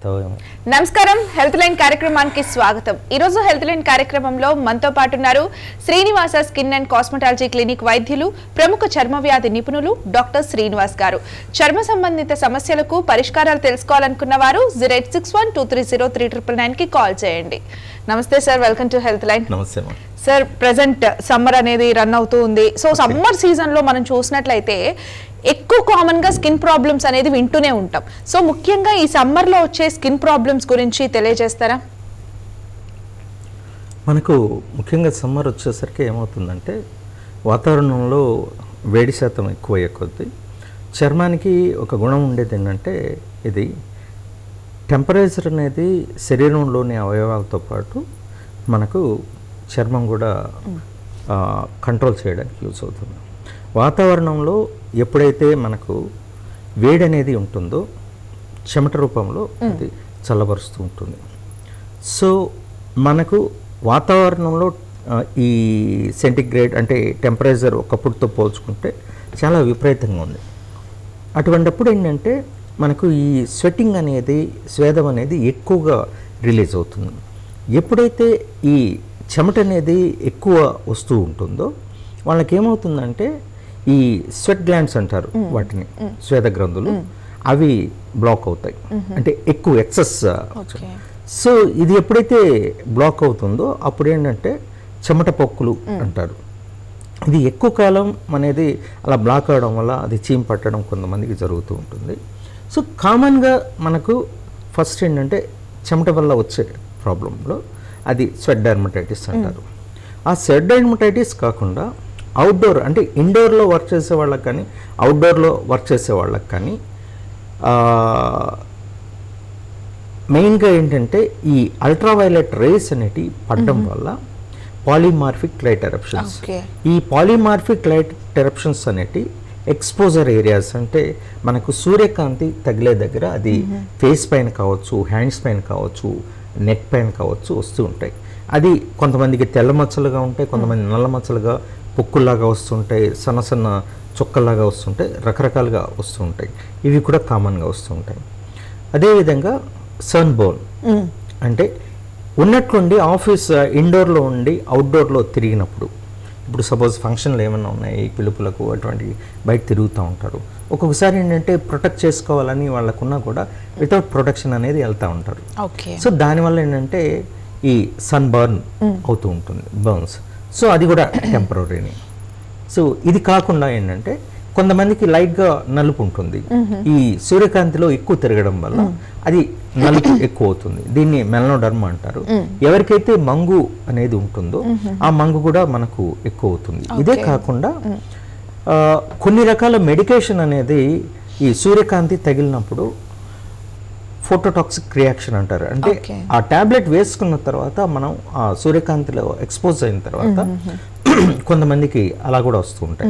అవుతావో ఏమో నమస్కారం health line కార్యక్రమానికి స్వాగతం ఈ రోజు హెల్త్ లైన్ కార్యక్రమంలో మనతో పాటు ఉన్నారు Srinivasa skin and cosmetology clinic వైద్యులు ప్రముఖ చర్మ వ్యాధి నిపుణులు డాక్టర్ శ్రీనివాస్ గారు చర్మ సంబంధిత సమస్యలకు పరిష్కారాలు తెలుసుకోవాలనుకున్న వారు zero eight six one two three zero three triple nine కి కాల్ చేయండి నమస్తే sir welcome to health line నమస్తే అమ్మా సార్ ప్రజెంట్ సమ్మర్ అనేది రన్ అవుతూ ఉంది సో సమ్మర్ సీజన్ లో మనం చూసినట్లయితే ఎక్కువ కామన్ గా స్కిన్ ప్రాబ్లమ్స్ అనేది వింటూనే ఉంటాం సో ముఖ్యంగా ఈ సమ్మర్ లో వచ్చే స్కిన్ ప్రాబ్లమ్స్ గురించి తెలియజేస్తారా మనకు ముఖ్యంగా సమ్మర్ వచ్చేసరికి ఏమవుతుందంటే వాతావరణంలో వేడి శాతం ఎక్కువ అయ్యే కొద్దీ చర్మానికి ఒక గుణం ఉండేది ఏంటంటే ఇది టెంపరేచర్ అనేది శరీరంలోని అవయవాలతో పాటు మనకు చర్మం కూడా ఆ, కంట్రోల్ చేయడానికి యూజ్ అవుతుంది వాతావరణంలో ఎప్పుడైతే మనకు వేడి అనేది ఉంటుందో చెమట రూపంలో అది చల్లబరుస్తూ ఉంటుంది సో మనకు వాతావరణంలో ఆ, ఈ సెంటిగ్రేడ్ అంటే టెంపరేచర్ ఒకప్పుడుతో పోల్చుకుంటే చాలా విపరీతంగా ఉంది అటువంటప్పుడు ఏంటంటే మనకు ఈ స్వెట్టింగ్ అనేది స్వేదం అనేది ఎక్కువగా రిలీజ్ అవుతుంది ఎప్పుడైతే ఈ చెమట అనేది ఎక్కువ వస్తూ ఉంటుందో వాళ్ళకి ఏమవుతుందంటే ఈ స్వెట్ గ్లాండ్స్ అంటారు వాటిని స్వేద గ్రంథులు అవి బ్లాక్ అవుతాయి అంటే ఎక్కువ ఎక్సెస్ సో ఇది ఎప్పుడైతే బ్లాక్ అవుతుందో అప్పుడు ఏంటంటే చెమట పొక్కులు అంటారు ఇది ఎక్కువ కాలం అనేది అలా బ్లాక్ అవడం వల్ల అది చీమ్ పట్టడం కొంతమందికి జరుగుతూ ఉంటుంది సో కామన్గా మనకు ఫస్ట్ ఏంటంటే చెమట వల్ల వచ్చే ప్రాబ్లంలో అది స్వెట్ డర్మటైటిస్ అంటారు ఆ స్వెట్ డర్మటైటిస్ కాకుండా అవుట్డోర్ అంటే ఇండోర్లో వర్క్ చేసే వాళ్ళకి కానీ అవుట్డోర్లో వర్క్ చేసే వాళ్ళకి కానీ ఆ, మెయిన్గా ఏంటంటే ఈ అల్ట్రావైలెట్ రేస్ అనేటివి పడడం వల్ల పాలిమార్ఫిక్ లైట్ ఎరప్షన్స్ Okay. ఈ పాలిమార్ఫిక్ లైట్ ఎరప్షన్స్ అనేటి ఎక్స్పోజర్ ఏరియాస్ అంటే మనకు సూర్యకాంతి తగిలే దగ్గర అది ఫేస్ పైన కావచ్చు హ్యాండ్స్ పైన కావచ్చు నెక్ పైన కావచ్చు వస్తూ ఉంటాయి అది కొంతమందికి తెల్ల మచ్చలుగా ఉంటాయి కొంతమంది నల్ల మచ్చలుగా పొక్కుల్లాగా వస్తుంటాయి సన్న సన్న చుక్కల్లాగా వస్తుంటాయి రకరకాలుగా వస్తూ ఉంటాయి ఇవి కూడా కామన్గా వస్తూ ఉంటాయి అదేవిధంగా సన్ బోన్ అంటే ఉన్నట్లుండి ఆఫీస్ ఇండోర్లో ఉండి అవుట్డోర్లో తిరిగినప్పుడు ఇప్పుడు సపోజ్ ఫంక్షన్లు ఏమైనా ఉన్నాయి పిలుపులకు అటువంటి బయట తిరుగుతూ ఉంటారు ఒక్కొక్కసారి ఏంటంటే ప్రొటెక్ట్ చేసుకోవాలని వాళ్ళకున్నా కూడా వితౌట్ ప్రొటెక్షన్ అనేది వెళ్తూ ఉంటారు ఓకే సో దానివల్ల ఏంటంటే ఈ సన్ బర్న్ అవుతూ ఉంటుంది బర్న్స్ సో అది కూడా టెంపరీని సో ఇది కాకుండా ఏంటంటే కొంతమందికి లైట్గా నలుపు ఉంటుంది ఈ సూర్యకాంతిలో ఎక్కువ తిరగడం వల్ల అది నలుపు ఎక్కువ అవుతుంది దీన్ని మెలనోడర్మ అంటారు ఎవరికైతే మంగు అనేది ఉంటుందో ఆ మంగు కూడా మనకు ఎక్కువ అవుతుంది ఇదే కాకుండా ఆ, కొన్ని రకాల మెడికేషన్ అనేది ఈ సూర్యకాంతి తగిలినప్పుడు ఫోటోటాక్సిక్ రియాక్షన్ అంటారు అంటే Okay. ఆ టాబ్లెట్ వేసుకున్న తర్వాత మనం ఆ సూర్యకాంతిలో ఎక్స్పోజ్ అయిన తర్వాత కొంతమందికి అలా కూడా వస్తూ ఉంటాయి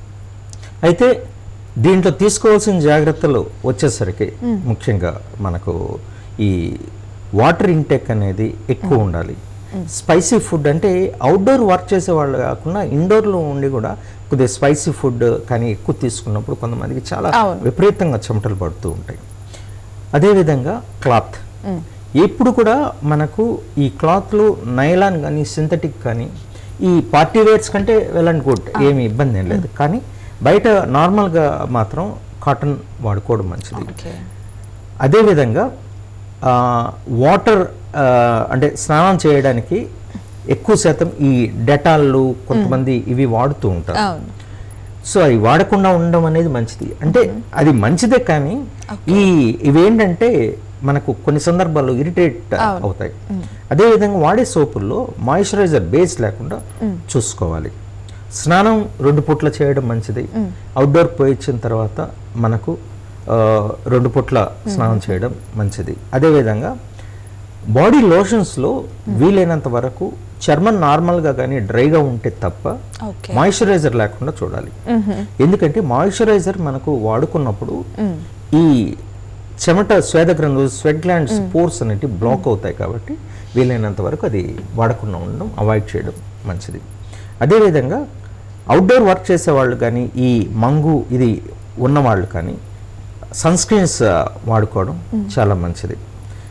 అయితే దీంట్లో తీసుకోవాల్సిన జాగ్రత్తలు వచ్చేసరికి ముఖ్యంగా మనకు ఈ వాటర్ ఇంటేక్ అనేది ఎక్కువ ఉండాలి స్పైసీ ఫుడ్ అంటే అవుట్డోర్ వర్క్ చేసే వాళ్ళు కాకుండా ఇండోర్లో ఉండి కూడా కొద్దిగా స్పైసీ ఫుడ్ కానీ ఎక్కువ తీసుకున్నప్పుడు కొంతమందికి చాలా అవును. విపరీతంగా చెమటలు పడుతూ ఉంటాయి అదేవిధంగా క్లాత్ ఎప్పుడు కూడా మనకు ఈ క్లాత్లు నైలాన్ కానీ సింథటిక్ కానీ ఈ పార్టీ వేర్స్ కంటే వెల్ అండ్ గుడ్ ఏమి ఇబ్బంది ఏం లేదు కానీ బయట నార్మల్గా మాత్రం కాటన్ వాడుకోవడం మంచిది ఓకే అదేవిధంగా ఆ, వాటర్ ఆ, అంటే స్నానం చేయడానికి ఎక్కువ శాతం ఈ డెటాళ్ళు కొంతమంది ఇవి వాడుతూ ఉంటారు అవును సో అవి వాడకుండా ఉండడం అనేది మంచిది అంటే అది మంచిదే కానీ ఈ ఇవేంటంటే మనకు కొన్ని సందర్భాల్లో ఇరిటేట్ అవుతాయి అదేవిధంగా వాడే సోపుల్లో మాయిశ్చరైజర్ బేస్ లేకుండా చూసుకోవాలి స్నానం రెండు పూట్ల చేయడం మంచిది అవుట్డోర్ పోయి వచ్చిన తర్వాత మనకు ఆ, రెండు పూట్ల స్నానం చేయడం మంచిది అదేవిధంగా బాడీ లోషన్స్లో వీలైనంత వరకు చర్మం నార్మల్గా కానీ డ్రైగా ఉంటే తప్ప ఓకే మాయిశ్చరైజర్ లేకుండా చూడాలి ఎందుకంటే మాయిశ్చరైజర్ మనకు వాడుకున్నప్పుడు ఈ చెమట స్వేద గ్రంథులు స్వెట్ గ్లాండ్స్ పోర్స్ అనేవి బ్లాక్ అవుతాయి కాబట్టి వీలైనంత వరకు అది వాడకుండా ఉండడం అవాయిడ్ చేయడం మంచిది అదేవిధంగా అవుట్డోర్ వర్క్ చేసే వాళ్ళు కానీ ఈ మంగు ఇది ఉన్నవాళ్ళు కానీ సన్ స్క్రీన్స్ వాడుకోవడం చాలా మంచిది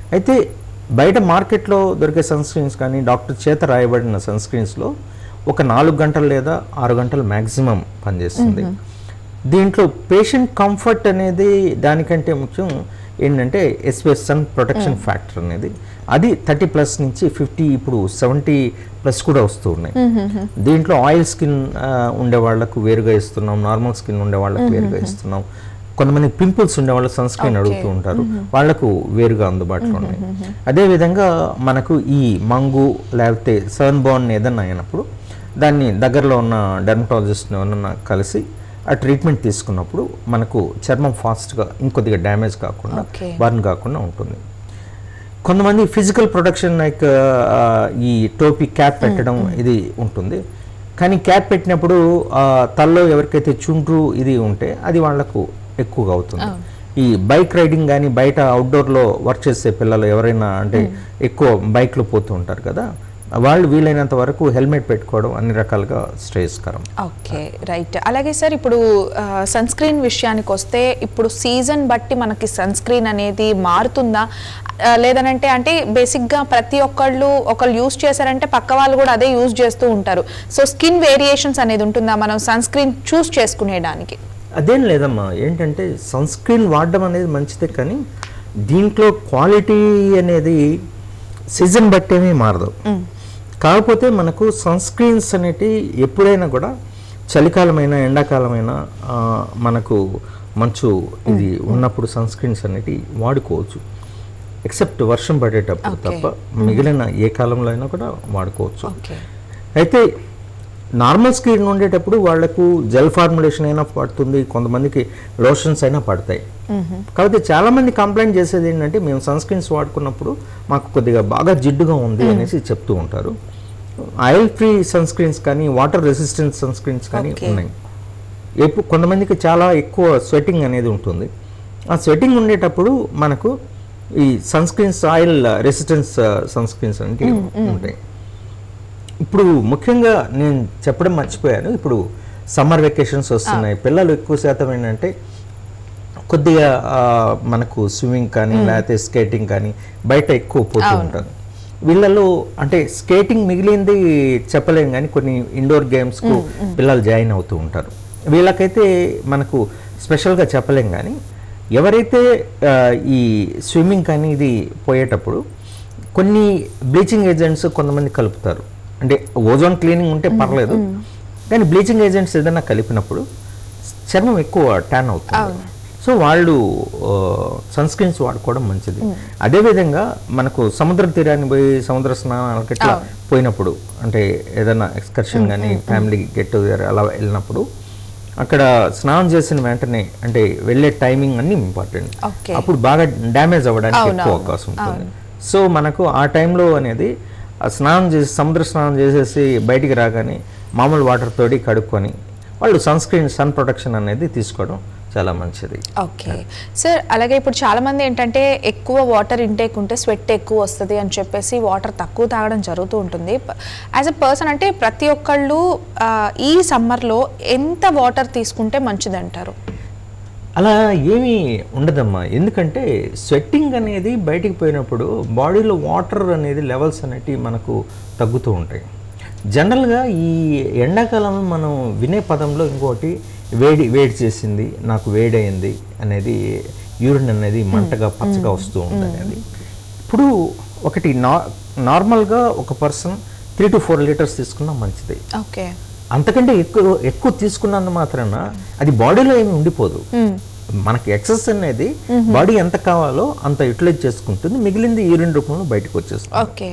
అయితే బయట మార్కెట్లో దొరికే సన్ స్క్రీన్స్ కానీ డాక్టర్ చేత రాయబడిన సన్ స్క్రీన్స్లో ఒక నాలుగు గంటలు లేదా ఆరు గంటలు మ్యాక్సిమం పనిచేస్తుంది దీంట్లో పేషెంట్ కంఫర్ట్ అనేది దానికంటే ముఖ్యం ఏంటంటే ఎస్పెస్ సన్ ప్రొటెక్షన్ ఫ్యాక్టర్ అనేది అది థర్టీ ప్లస్ నుంచి ఫిఫ్టీ ఇప్పుడు సెవెంటీ ప్లస్ కూడా వస్తూ ఉన్నాయి దీంట్లో ఆయిల్ స్కిన్ ఉండే వాళ్ళకు వేరుగా ఇస్తున్నాం నార్మల్ స్కిన్ ఉండే వాళ్ళకు వేరుగా ఇస్తున్నాం కొంతమంది పింపుల్స్ ఉండే వాళ్ళు సన్ స్క్రీన్ అడుగుతూ ఉంటారు వాళ్ళకు వేరుగా అందుబాటులో ఉన్నాయి అదేవిధంగా మనకు ఈ మంగు లేకపోతే సన్ బోర్న్ ఏదన్నా అయినప్పుడు దాన్ని దగ్గరలో ఉన్న డెర్మటాలజిస్ట్ని ఎవరన్నా కలిసి ఆ ట్రీట్మెంట్ తీసుకున్నప్పుడు మనకు చర్మం ఫాస్ట్గా ఇంకొద్దిగా డ్యామేజ్ కాకుండా Okay. బర్న్ కాకుండా ఉంటుంది కొంతమంది ఫిజికల్ ప్రొడక్షన్ లైక్ ఈ టోపీ క్యాప్ పెట్టడం ఇది ఉంటుంది కానీ క్యాప్ పెట్టినప్పుడు ఆ, తలలో ఎవరికైతే చుండ్రు ఇది ఉంటే అది వాళ్ళకు ఎక్కువగా అవుతుంది ఈ బైక్ రైడింగ్ కానీ బయట అవుట్డోర్లో వర్క్ చేసే పిల్లలు ఎవరైనా అంటే ఎక్కువ బైక్లో పోతూ ఉంటారు కదా వాళ్ళు వీలైనంత వరకు హెల్మెట్ పెట్టుకోవడం అన్ని రకాలుగా శ్రేయస్కరం ఓకే రైట్ అలాగే సార్ ఇప్పుడు సన్ స్క్రీన్ విషయానికి వస్తే ఇప్పుడు సీజన్ బట్టి మనకి సన్ స్క్రీన్ అనేది మారుతుందా ఆ, లేదనంటే అంటే బేసిక్గా ప్రతి ఒక్కళ్ళు ఒకళ్ళు యూజ్ చేశారంటే పక్క వాళ్ళు కూడా అదే యూజ్ చేస్తూ ఉంటారు సో స్కిన్ వేరియేషన్స్ అనేది ఉంటుందా మనం సన్ స్క్రీన్ చూస్ చేసుకునేదానికి అదేం లేదమ్మా ఏంటంటే సన్ స్క్రీన్ వాడడం అనేది మంచిదే కానీ దీంట్లో క్వాలిటీ అనేది సీజన్ బట్టేమీ మారదు కాకపోతే మనకు సన్ స్క్రీన్స్ అనేటివి ఎప్పుడైనా కూడా చలికాలమైన ఎండాకాలమైన ఆ, మనకు మంచు ఇది ఉన్నప్పుడు సన్ స్క్రీన్స్ అనేటివి వాడుకోవచ్చు ఎక్సెప్ట్ వర్షం పడేటప్పుడు Okay. తప్ప మిగిలిన ఏ కాలంలో అయినా కూడా వాడుకోవచ్చు ఓకే అయితే నార్మల్ స్కిన్ ఉండేటప్పుడు వాళ్ళకు జెల్ ఫార్ములేషన్ అయినా పడుతుంది కొంతమందికి లోషన్స్ అయినా పడతాయి కాకపోతే చాలా మంది కంప్లైంట్ చేసేది ఏంటంటే మేము సన్ స్క్రీన్స్ వాడుకున్నప్పుడు మాకు కొద్దిగా బాగా జిడ్డుగా ఉంది అనేసి చెప్తూ ఉంటారు ఆయిల్ ఫ్రీ సన్ స్క్రీన్స్ కానీ వాటర్ రెసిస్టెంట్ సన్ స్క్రీన్స్ కానీ Okay. ఉన్నాయి ఎప్పుడు కొంతమందికి చాలా ఎక్కువ స్వెట్టింగ్ అనేది ఉంటుంది ఆ స్వెట్టింగ్ ఉండేటప్పుడు మనకు ఈ sun screens oil resistance sun screens అనేవి ఉంటాయి ఇప్పుడు ముఖ్యంగా నేను చెప్పడం మర్చిపోయాను ఇప్పుడు సమ్మర్ వెకేషన్స్ వస్తున్నాయి పిల్లలు ఎక్కువ శాతం ఏంటంటే కొద్దిగా ఆ, మనకు స్విమ్మింగ్ కానీ లేకపోతే స్కేటింగ్ కానీ బయట ఎక్కువ పోతూ ఉంటారు వీళ్ళలో అంటే స్కేటింగ్ మిగిలింది చెప్పలేం కానీ కొన్ని ఇండోర్ గేమ్స్కు పిల్లలు జాయిన్ అవుతూ ఉంటారు వీళ్ళకైతే మనకు స్పెషల్గా చెప్పలేం కానీ ఎవరైతే ఆ, ఈ స్విమ్మింగ్ కానీ ఇది పోయేటప్పుడు కొన్ని బ్లీచింగ్ ఏజెంట్స్ కొంతమంది కలుపుతారు అంటే ఓజోన్ క్లీనింగ్ ఉంటే పర్లేదు కానీ బ్లీచింగ్ ఏజెంట్స్ ఏదైనా కలిపినప్పుడు చర్మం ఎక్కువ ట్యాన్ అవుతుంది సో వాళ్ళు సన్ స్క్రీన్స్ వాడుకోవడం మంచిది అదేవిధంగా మనకు సముద్ర తీరాన్ని పోయి సముద్ర స్నానాలకు ఇట్లా పోయినప్పుడు అంటే ఏదైనా ఎక్స్కర్షన్ కానీ ఫ్యామిలీ గెట్ టుగెదర్ అలా వెళ్ళినప్పుడు అక్కడ స్నానం చేసిన వెంటనే అంటే వెళ్ళే టైమింగ్ అన్ని ఇంపార్టెంట్ Okay. అప్పుడు బాగా డ్యామేజ్ అవ్వడానికి అవును, ఎక్కువ అవును, అవకాశం ఉంటుంది సో మనకు ఆ టైంలో అనేది ఆ స్నానం చేసి సముద్ర స్నానం చేసేసి బయటికి రాగానే మామూలు వాటర్ తోటి కడుక్కొని వాళ్ళు సన్ స్క్రీన్ సన్ ప్రొటెక్షన్ అనేది తీసుకోవడం చాలా మంచిది ఓకే సార్ అలాగే ఇప్పుడు చాలా మంది ఏంటంటే ఎక్కువ వాటర్ ఇంటేక్ ఉంటే స్వెట్ ఎక్కువ వస్తుంది అని చెప్పేసి వాటర్ తక్కువ తాగడం జరుగుతూ ఉంటుంది యాజ్ అ పర్సన్ అంటే ప్రతి ఒక్కళ్ళు ఆ, ఈ సమ్మర్లో ఎంత వాటర్ తీసుకుంటే మంచిది అంటారు అలా ఏమీ ఉండదమ్మా ఎందుకంటే స్వెట్టింగ్ అనేది బయటికి పోయినప్పుడు బాడీలో వాటర్ అనేది లెవెల్స్ అనేటివి మనకు తగ్గుతూ ఉంటాయి జనరల్గా ఈ ఎండాకాలంలో మనం వినే పదంలో ఇంకోటి వేడి వేడి చేసింది నాకు వేడైంది అనేది యూరిన్ అనేది మంటగా పచ్చగా వస్తూ ఉంది అనేది ఇప్పుడు ఒకటి నా నార్మల్గా ఒక person three to four litres తీసుకున్నా మంచిది ఓకే అంతకంటే ఎక్కువ ఎక్కువ తీసుకున్నంత మాత్రాన అది బాడీలో ఏమి ఉండిపోదు మనకి ఎక్సెస్ అనేది బాడీ ఎంత కావాలో అంత యూటిలైజ్ చేసుకుంటుంది మిగిలింది యూరిన్ రూపంలో బయటకు వచ్చేస్తుంది ఓకే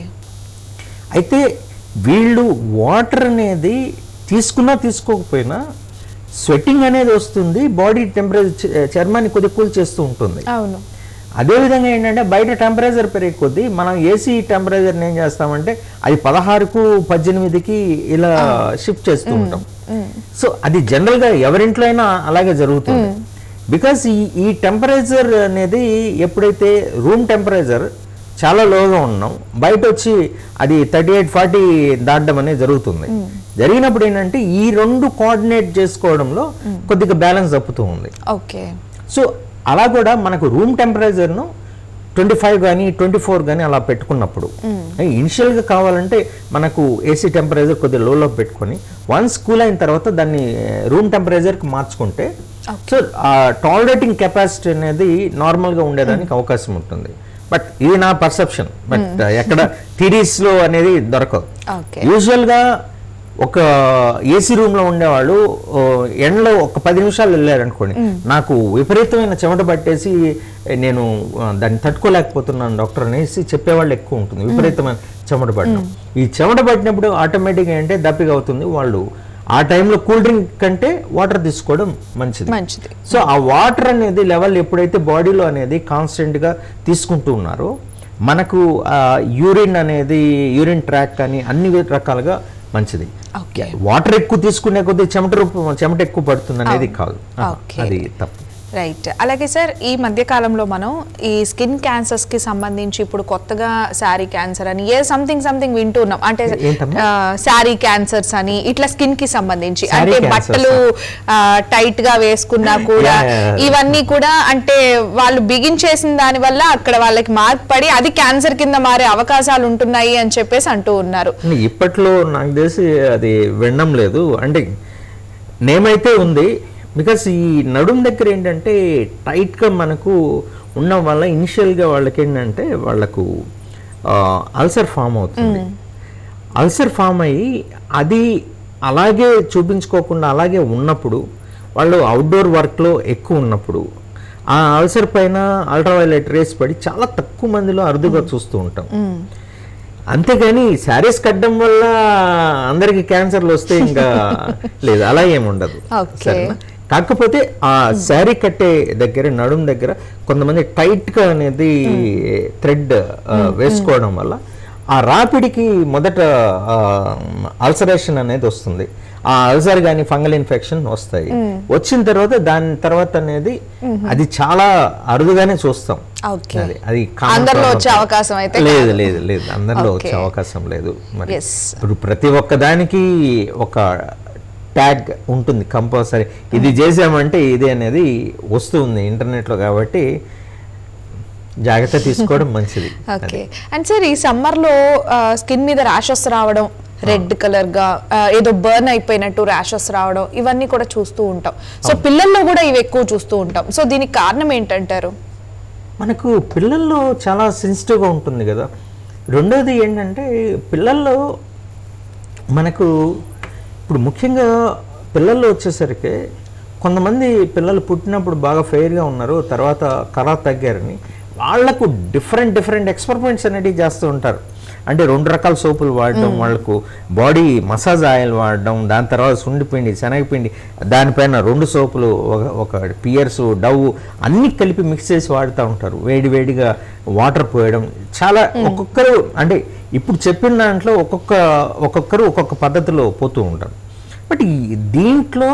అయితే వీళ్ళు వాటర్ అనేది తీసుకున్నా తీసుకోకపోయినా స్వెట్టింగ్ అనేది వస్తుంది బాడీ టెంపరేచర్ చర్మాన్ని కొద్ది కూల్ చేస్తూ ఉంటుంది అవును అదేవిధంగా ఏంటంటే బయట టెంపరేచర్ పెరిగే కొద్దీ మనం ఏసీ టెంపరేచర్ని ఏం చేస్తామంటే అది పదహారుకు పద్దెనిమిదికి ఇలా షిఫ్ట్ చేస్తూ ఉంటాం సో అది జనరల్గా ఎవరింట్లో అయినా అలాగే జరుగుతుంది బికాస్ ఈ ఈ టెంపరేచర్ అనేది ఎప్పుడైతే రూమ్ టెంపరేచర్ చాలా లోగా ఉన్నాం బయట వచ్చి అది థర్టీ ఎయిట్ ఫార్టీ దాటడం అనేది జరుగుతుంది జరిగినప్పుడు ఏంటంటే ఈ రెండు కోఆర్డినేట్ చేసుకోవడంలో కొద్దిగా బ్యాలెన్స్ తప్పుతూ ఉంది ఓకే సో అలా కూడా మనకు రూమ్ టెంపరేచర్ను ట్వంటీ ఫైవ్ కానీ ట్వంటీ ఫోర్ కానీ అలా పెట్టుకున్నప్పుడు ఇనిషియల్గా కావాలంటే మనకు ఏసీ టెంపరేచర్ కొద్దిగా లోలో పెట్టుకొని వన్స్ కూల్ అయిన తర్వాత దాన్ని రూమ్ టెంపరేచర్కి మార్చుకుంటే సో ఆ టాలరేటింగ్ కెపాసిటీ అనేది నార్మల్గా ఉండేదానికి అవకాశం ఉంటుంది బట్ ఇది నా పర్సెప్షన్ బట్ ఎక్కడ థిరీస్లో అనేది దొరకదు ఓకే యూజువల్గా ఒక ఏసీ రూమ్లో ఉండేవాళ్ళు ఓ, ఎండలో ఒక పది నిమిషాలు వెళ్ళారనుకోండి నాకు విపరీతమైన చెమట పట్టేసి నేను ఆ, దాన్ని తట్టుకోలేకపోతున్నాను డాక్టర్ అనేసి చెప్పేవాళ్ళు ఎక్కువ ఉంటుంది విపరీతమైన చెమట పడడం ఈ చెమట పట్టినప్పుడు ఆటోమేటిక్గా అంటే దప్పిక అవుతుంది వాళ్ళు ఆ టైంలో కూల్ డ్రింక్ కంటే వాటర్ తీసుకోవడం మంచిది మంచిది సో ఆ వాటర్ అనేది లెవెల్ ఎప్పుడైతే బాడీలో అనేది కాన్స్టెంట్గా తీసుకుంటూ ఉన్నారో మనకు యూరిన్ అనేది యూరిన్ ట్రాక్ కానీ అన్ని రకాలుగా మంచిది ఓకే వాటర్ ఎక్కువ తీసుకునే కొద్దీ చెమట రూపం చెమట ఎక్కువ పడుతుంది అనేది కాదు ఆహా, ఓకే. అది తప్పు రైట్ అలాగే సార్ ఈ మధ్య కాలంలో మనం ఈ స్కిన్ క్యాన్సర్స్ కి సంబంధించి ఇప్పుడు కొత్తగా శారీ క్యాన్సర్ అని ఏ సంథింగ్ సంథింగ్ వింటూ ఉన్నాం అంటే ఏంటమ్మా? శారీ క్యాన్సర్స్ అని ఇట్లా స్కిన్ కి సంబంధించి Saree అంటే cancers బట్టలు టైట్ గా వేసుకున్నా కూడా Yeah, yeah, yeah. ఇవన్నీ కూడా అంటే వాళ్ళు బిగించేసిన దాని వల్ల అక్కడ వాళ్ళకి మార్క్ పడి అది క్యాన్సర్ కింద మారే అవకాశాలు ఉంటున్నాయి అని చెప్పేసి అంటూ ఉన్నారు కానీ ఇప్పట్లో నాకు తెలిసి అది వినడం లేదు అంటే నేమైతే ఉంది బికాస్ ఈ నడుం దగ్గర ఏంటంటే టైట్గా మనకు ఉండడం వల్ల ఇనిషియల్గా వాళ్ళకి ఏంటంటే వాళ్ళకు అల్సర్ ఫామ్ అవుతుంది అల్సర్ ఫామ్ అయ్యి అది అలాగే చూపించుకోకుండా అలాగే ఉన్నప్పుడు వాళ్ళు అవుట్డోర్ వర్క్లో ఎక్కువ ఉన్నప్పుడు ఆ అల్సర్ పైన అల్ట్రావైలెట్ రేస్ పడి చాలా తక్కువ మందిలో అరుదుగా చూస్తూ ఉంటాం అంతేగాని శారీస్ కట్టడం వల్ల అందరికి క్యాన్సర్లు వస్తే ఇంకా లేదు అలా ఏమి ఉండదు Okay. సరేనా కాకపోతే ఆ శారీ కట్టే దగ్గర నడుం దగ్గర కొంతమంది టైట్ గా అనేది థ్రెడ్ వేసుకోవడం వల్ల ఆ రాపిడికి మొదట అల్సరేషన్ అనేది వస్తుంది ఆ అల్సర్ కానీ ఫంగల్ ఇన్ఫెక్షన్ వస్తాయి వచ్చిన తర్వాత దాని తర్వాత అనేది అది చాలా అరుదుగానే చూస్తాం ఓకే అది అది common అందరిలో problem. వచ్చే అవకాశం అయితే లేదు లేదు లేదు అందరిలో వచ్చే Okay. అవకాశం లేదు మరి Yes. ఇప్పుడు ప్రతి ఒక్క దానికి ఒక ట్యాగ్ ఉంటుంది కంపల్సరీ ఇది చేసామంటే ఇది అనేది వస్తుంది ఇంటర్నెట్లో కాబట్టి జాగ్రత్త తీసుకోవడం మంచిది ఓకే అండ్ సార్ ఈ సమ్మర్ లో స్కిన్ మీద ర్యాషెస్ రావడం రెడ్ కలర్ గా ఆ, ఏదో బర్న్ అయిపోయినట్టు ర్యాషెస్ రావడం ఇవన్నీ కూడా చూస్తూ ఉంటాం సో పిల్లల్లో కూడా ఇవి ఎక్కువ చూస్తూ ఉంటాం సో దీనికి కారణం ఏంటంటారు మనకు పిల్లల్లో చాలా సెన్సిటివ్గా ఉంటుంది కదా రెండోది ఏంటంటే పిల్లల్లో మనకు ఇప్పుడు ముఖ్యంగా పిల్లల్లో వచ్చేసరికి కొంతమంది పిల్లలు పుట్టినప్పుడు బాగా ఫెయిర్గా ఉన్నారు తర్వాత కళ తగ్గారని వాళ్లకు డిఫరెంట్ డిఫరెంట్ ఎక్స్పెరిమెంట్స్ అనేటివి చేస్తూ ఉంటారు అంటే రెండు రకాల సోపులు వాడడం వాళ్ళకు బాడీ మసాజ్ ఆయిల్ వాడడం దాని తర్వాత సుండిపిండి శనగపిండి దానిపైన రెండు సోపులు ఒక ఒక పియర్స్ డవ్ అన్ని కలిపి మిక్స్ చేసి వాడుతూ ఉంటారు వేడి వేడిగా వాటర్ పోయడం చాలా ఒక్కొక్కరు అంటే ఇప్పుడు చెప్పిన దాంట్లో ఒక్కొక్క ఒక్కొక్కరు ఒక్కొక్క పద్ధతిలో పోతూ ఉంటారు బట్ ఈ దీంట్లో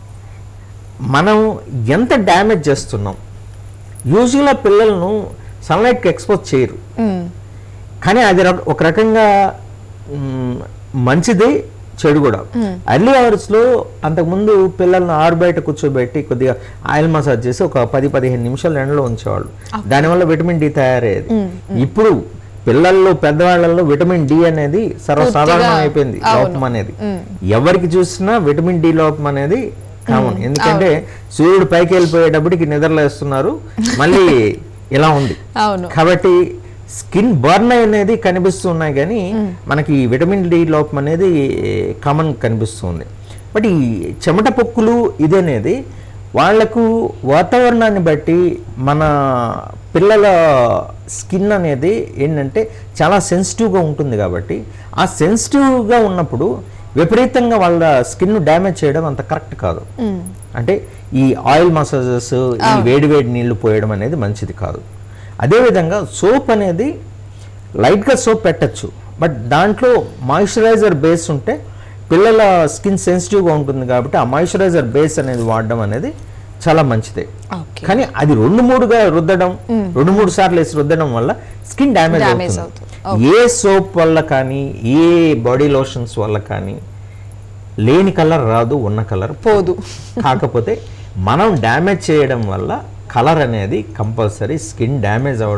మనం ఎంత డ్యామేజ్ చేస్తున్నాం యూజువల్గా పిల్లలను సన్లైట్కి ఎక్స్పోజ్ చేయరు కానీ అది రక- ఒక రకంగా మ్, మంచిది చెడు కూడా అర్లీ అవర్స్లో అంతకుముందు పిల్లల్ని ఆరు బయట కూర్చోబెట్టి కొద్దిగా ఆయిల్ మసాజ్ చేసి ఒక పది పదిహేను నిమిషాలు ఎండలో ఉంచేవాళ్ళు దానివల్ల విటమిన్ డి తయారయ్యేది ఇప్పుడు పిల్లల్లో పెద్దవాళ్ళల్లో విటమిన్ డి అనేది సర్వసాధారణం అయిపోయింది లోపం అనేది ఎవరికి చూసినా విటమిన్ డి లోపం అనేది కామన్ ఎందుకంటే సూర్యుడు పైకి వెళ్ళిపోయేటప్పటికి నిద్రలేస్తున్నారు మళ్ళీ ఇలా ఉంది అవును కాబట్టి స్కిన్ బర్న్ అనేది కనిపిస్తున్నాయి కానీ మనకి ఈ విటమిన్ డి లోపం అనేది కామన్ కనిపిస్తుంది బట్ ఈ చెమట పొక్కులు ఇదనేది వాళ్లకు వాతావరణాన్ని బట్టి మన పిల్లల స్కిన్ అనేది ఏంటంటే చాలా సెన్సిటివ్గా ఉంటుంది కాబట్టి ఆ సెన్సిటివ్గా ఉన్నప్పుడు విపరీతంగా వాళ్ళ స్కిన్ డ్యామేజ్ చేయడం అంత కరెక్ట్ కాదు అంటే ఈ ఆయిల్ మసాజెస్ ఈ వేడి వేడి నీళ్లు పోయడం అనేది మంచిది కాదు అదేవిధంగా సోప్ అనేది లైట్గా సోప్ పెట్టచ్చు బట్ దాంట్లో మాయిశ్చరైజర్ బేస్ ఉంటే పిల్లల స్కిన్ సెన్సిటివ్గా ఉంటుంది కాబట్టి ఆ మాయిశ్చరైజర్ బేస్ అనేది వాడడం అనేది చాలా మంచిదే ఓకే కానీ అది రెండు మూడుగా రుద్దడం రెండు మూడు సార్లు వేసి రుద్దడం వల్ల స్కిన్ డ్యామేజ్ Damage అవుతుంది ఏ సోప్ వల్ల కానీ ఏ బాడీ లోషన్స్ వల్ల కానీ లేని కలర్ రాదు ఉన్న కలర్ పోదు కాకపోతే మనం డ్యామేజ్ చేయడం వల్ల కలర్ అనేది కంపల్సరీ స్కిన్ డ్యామేజ్ అవ్వడం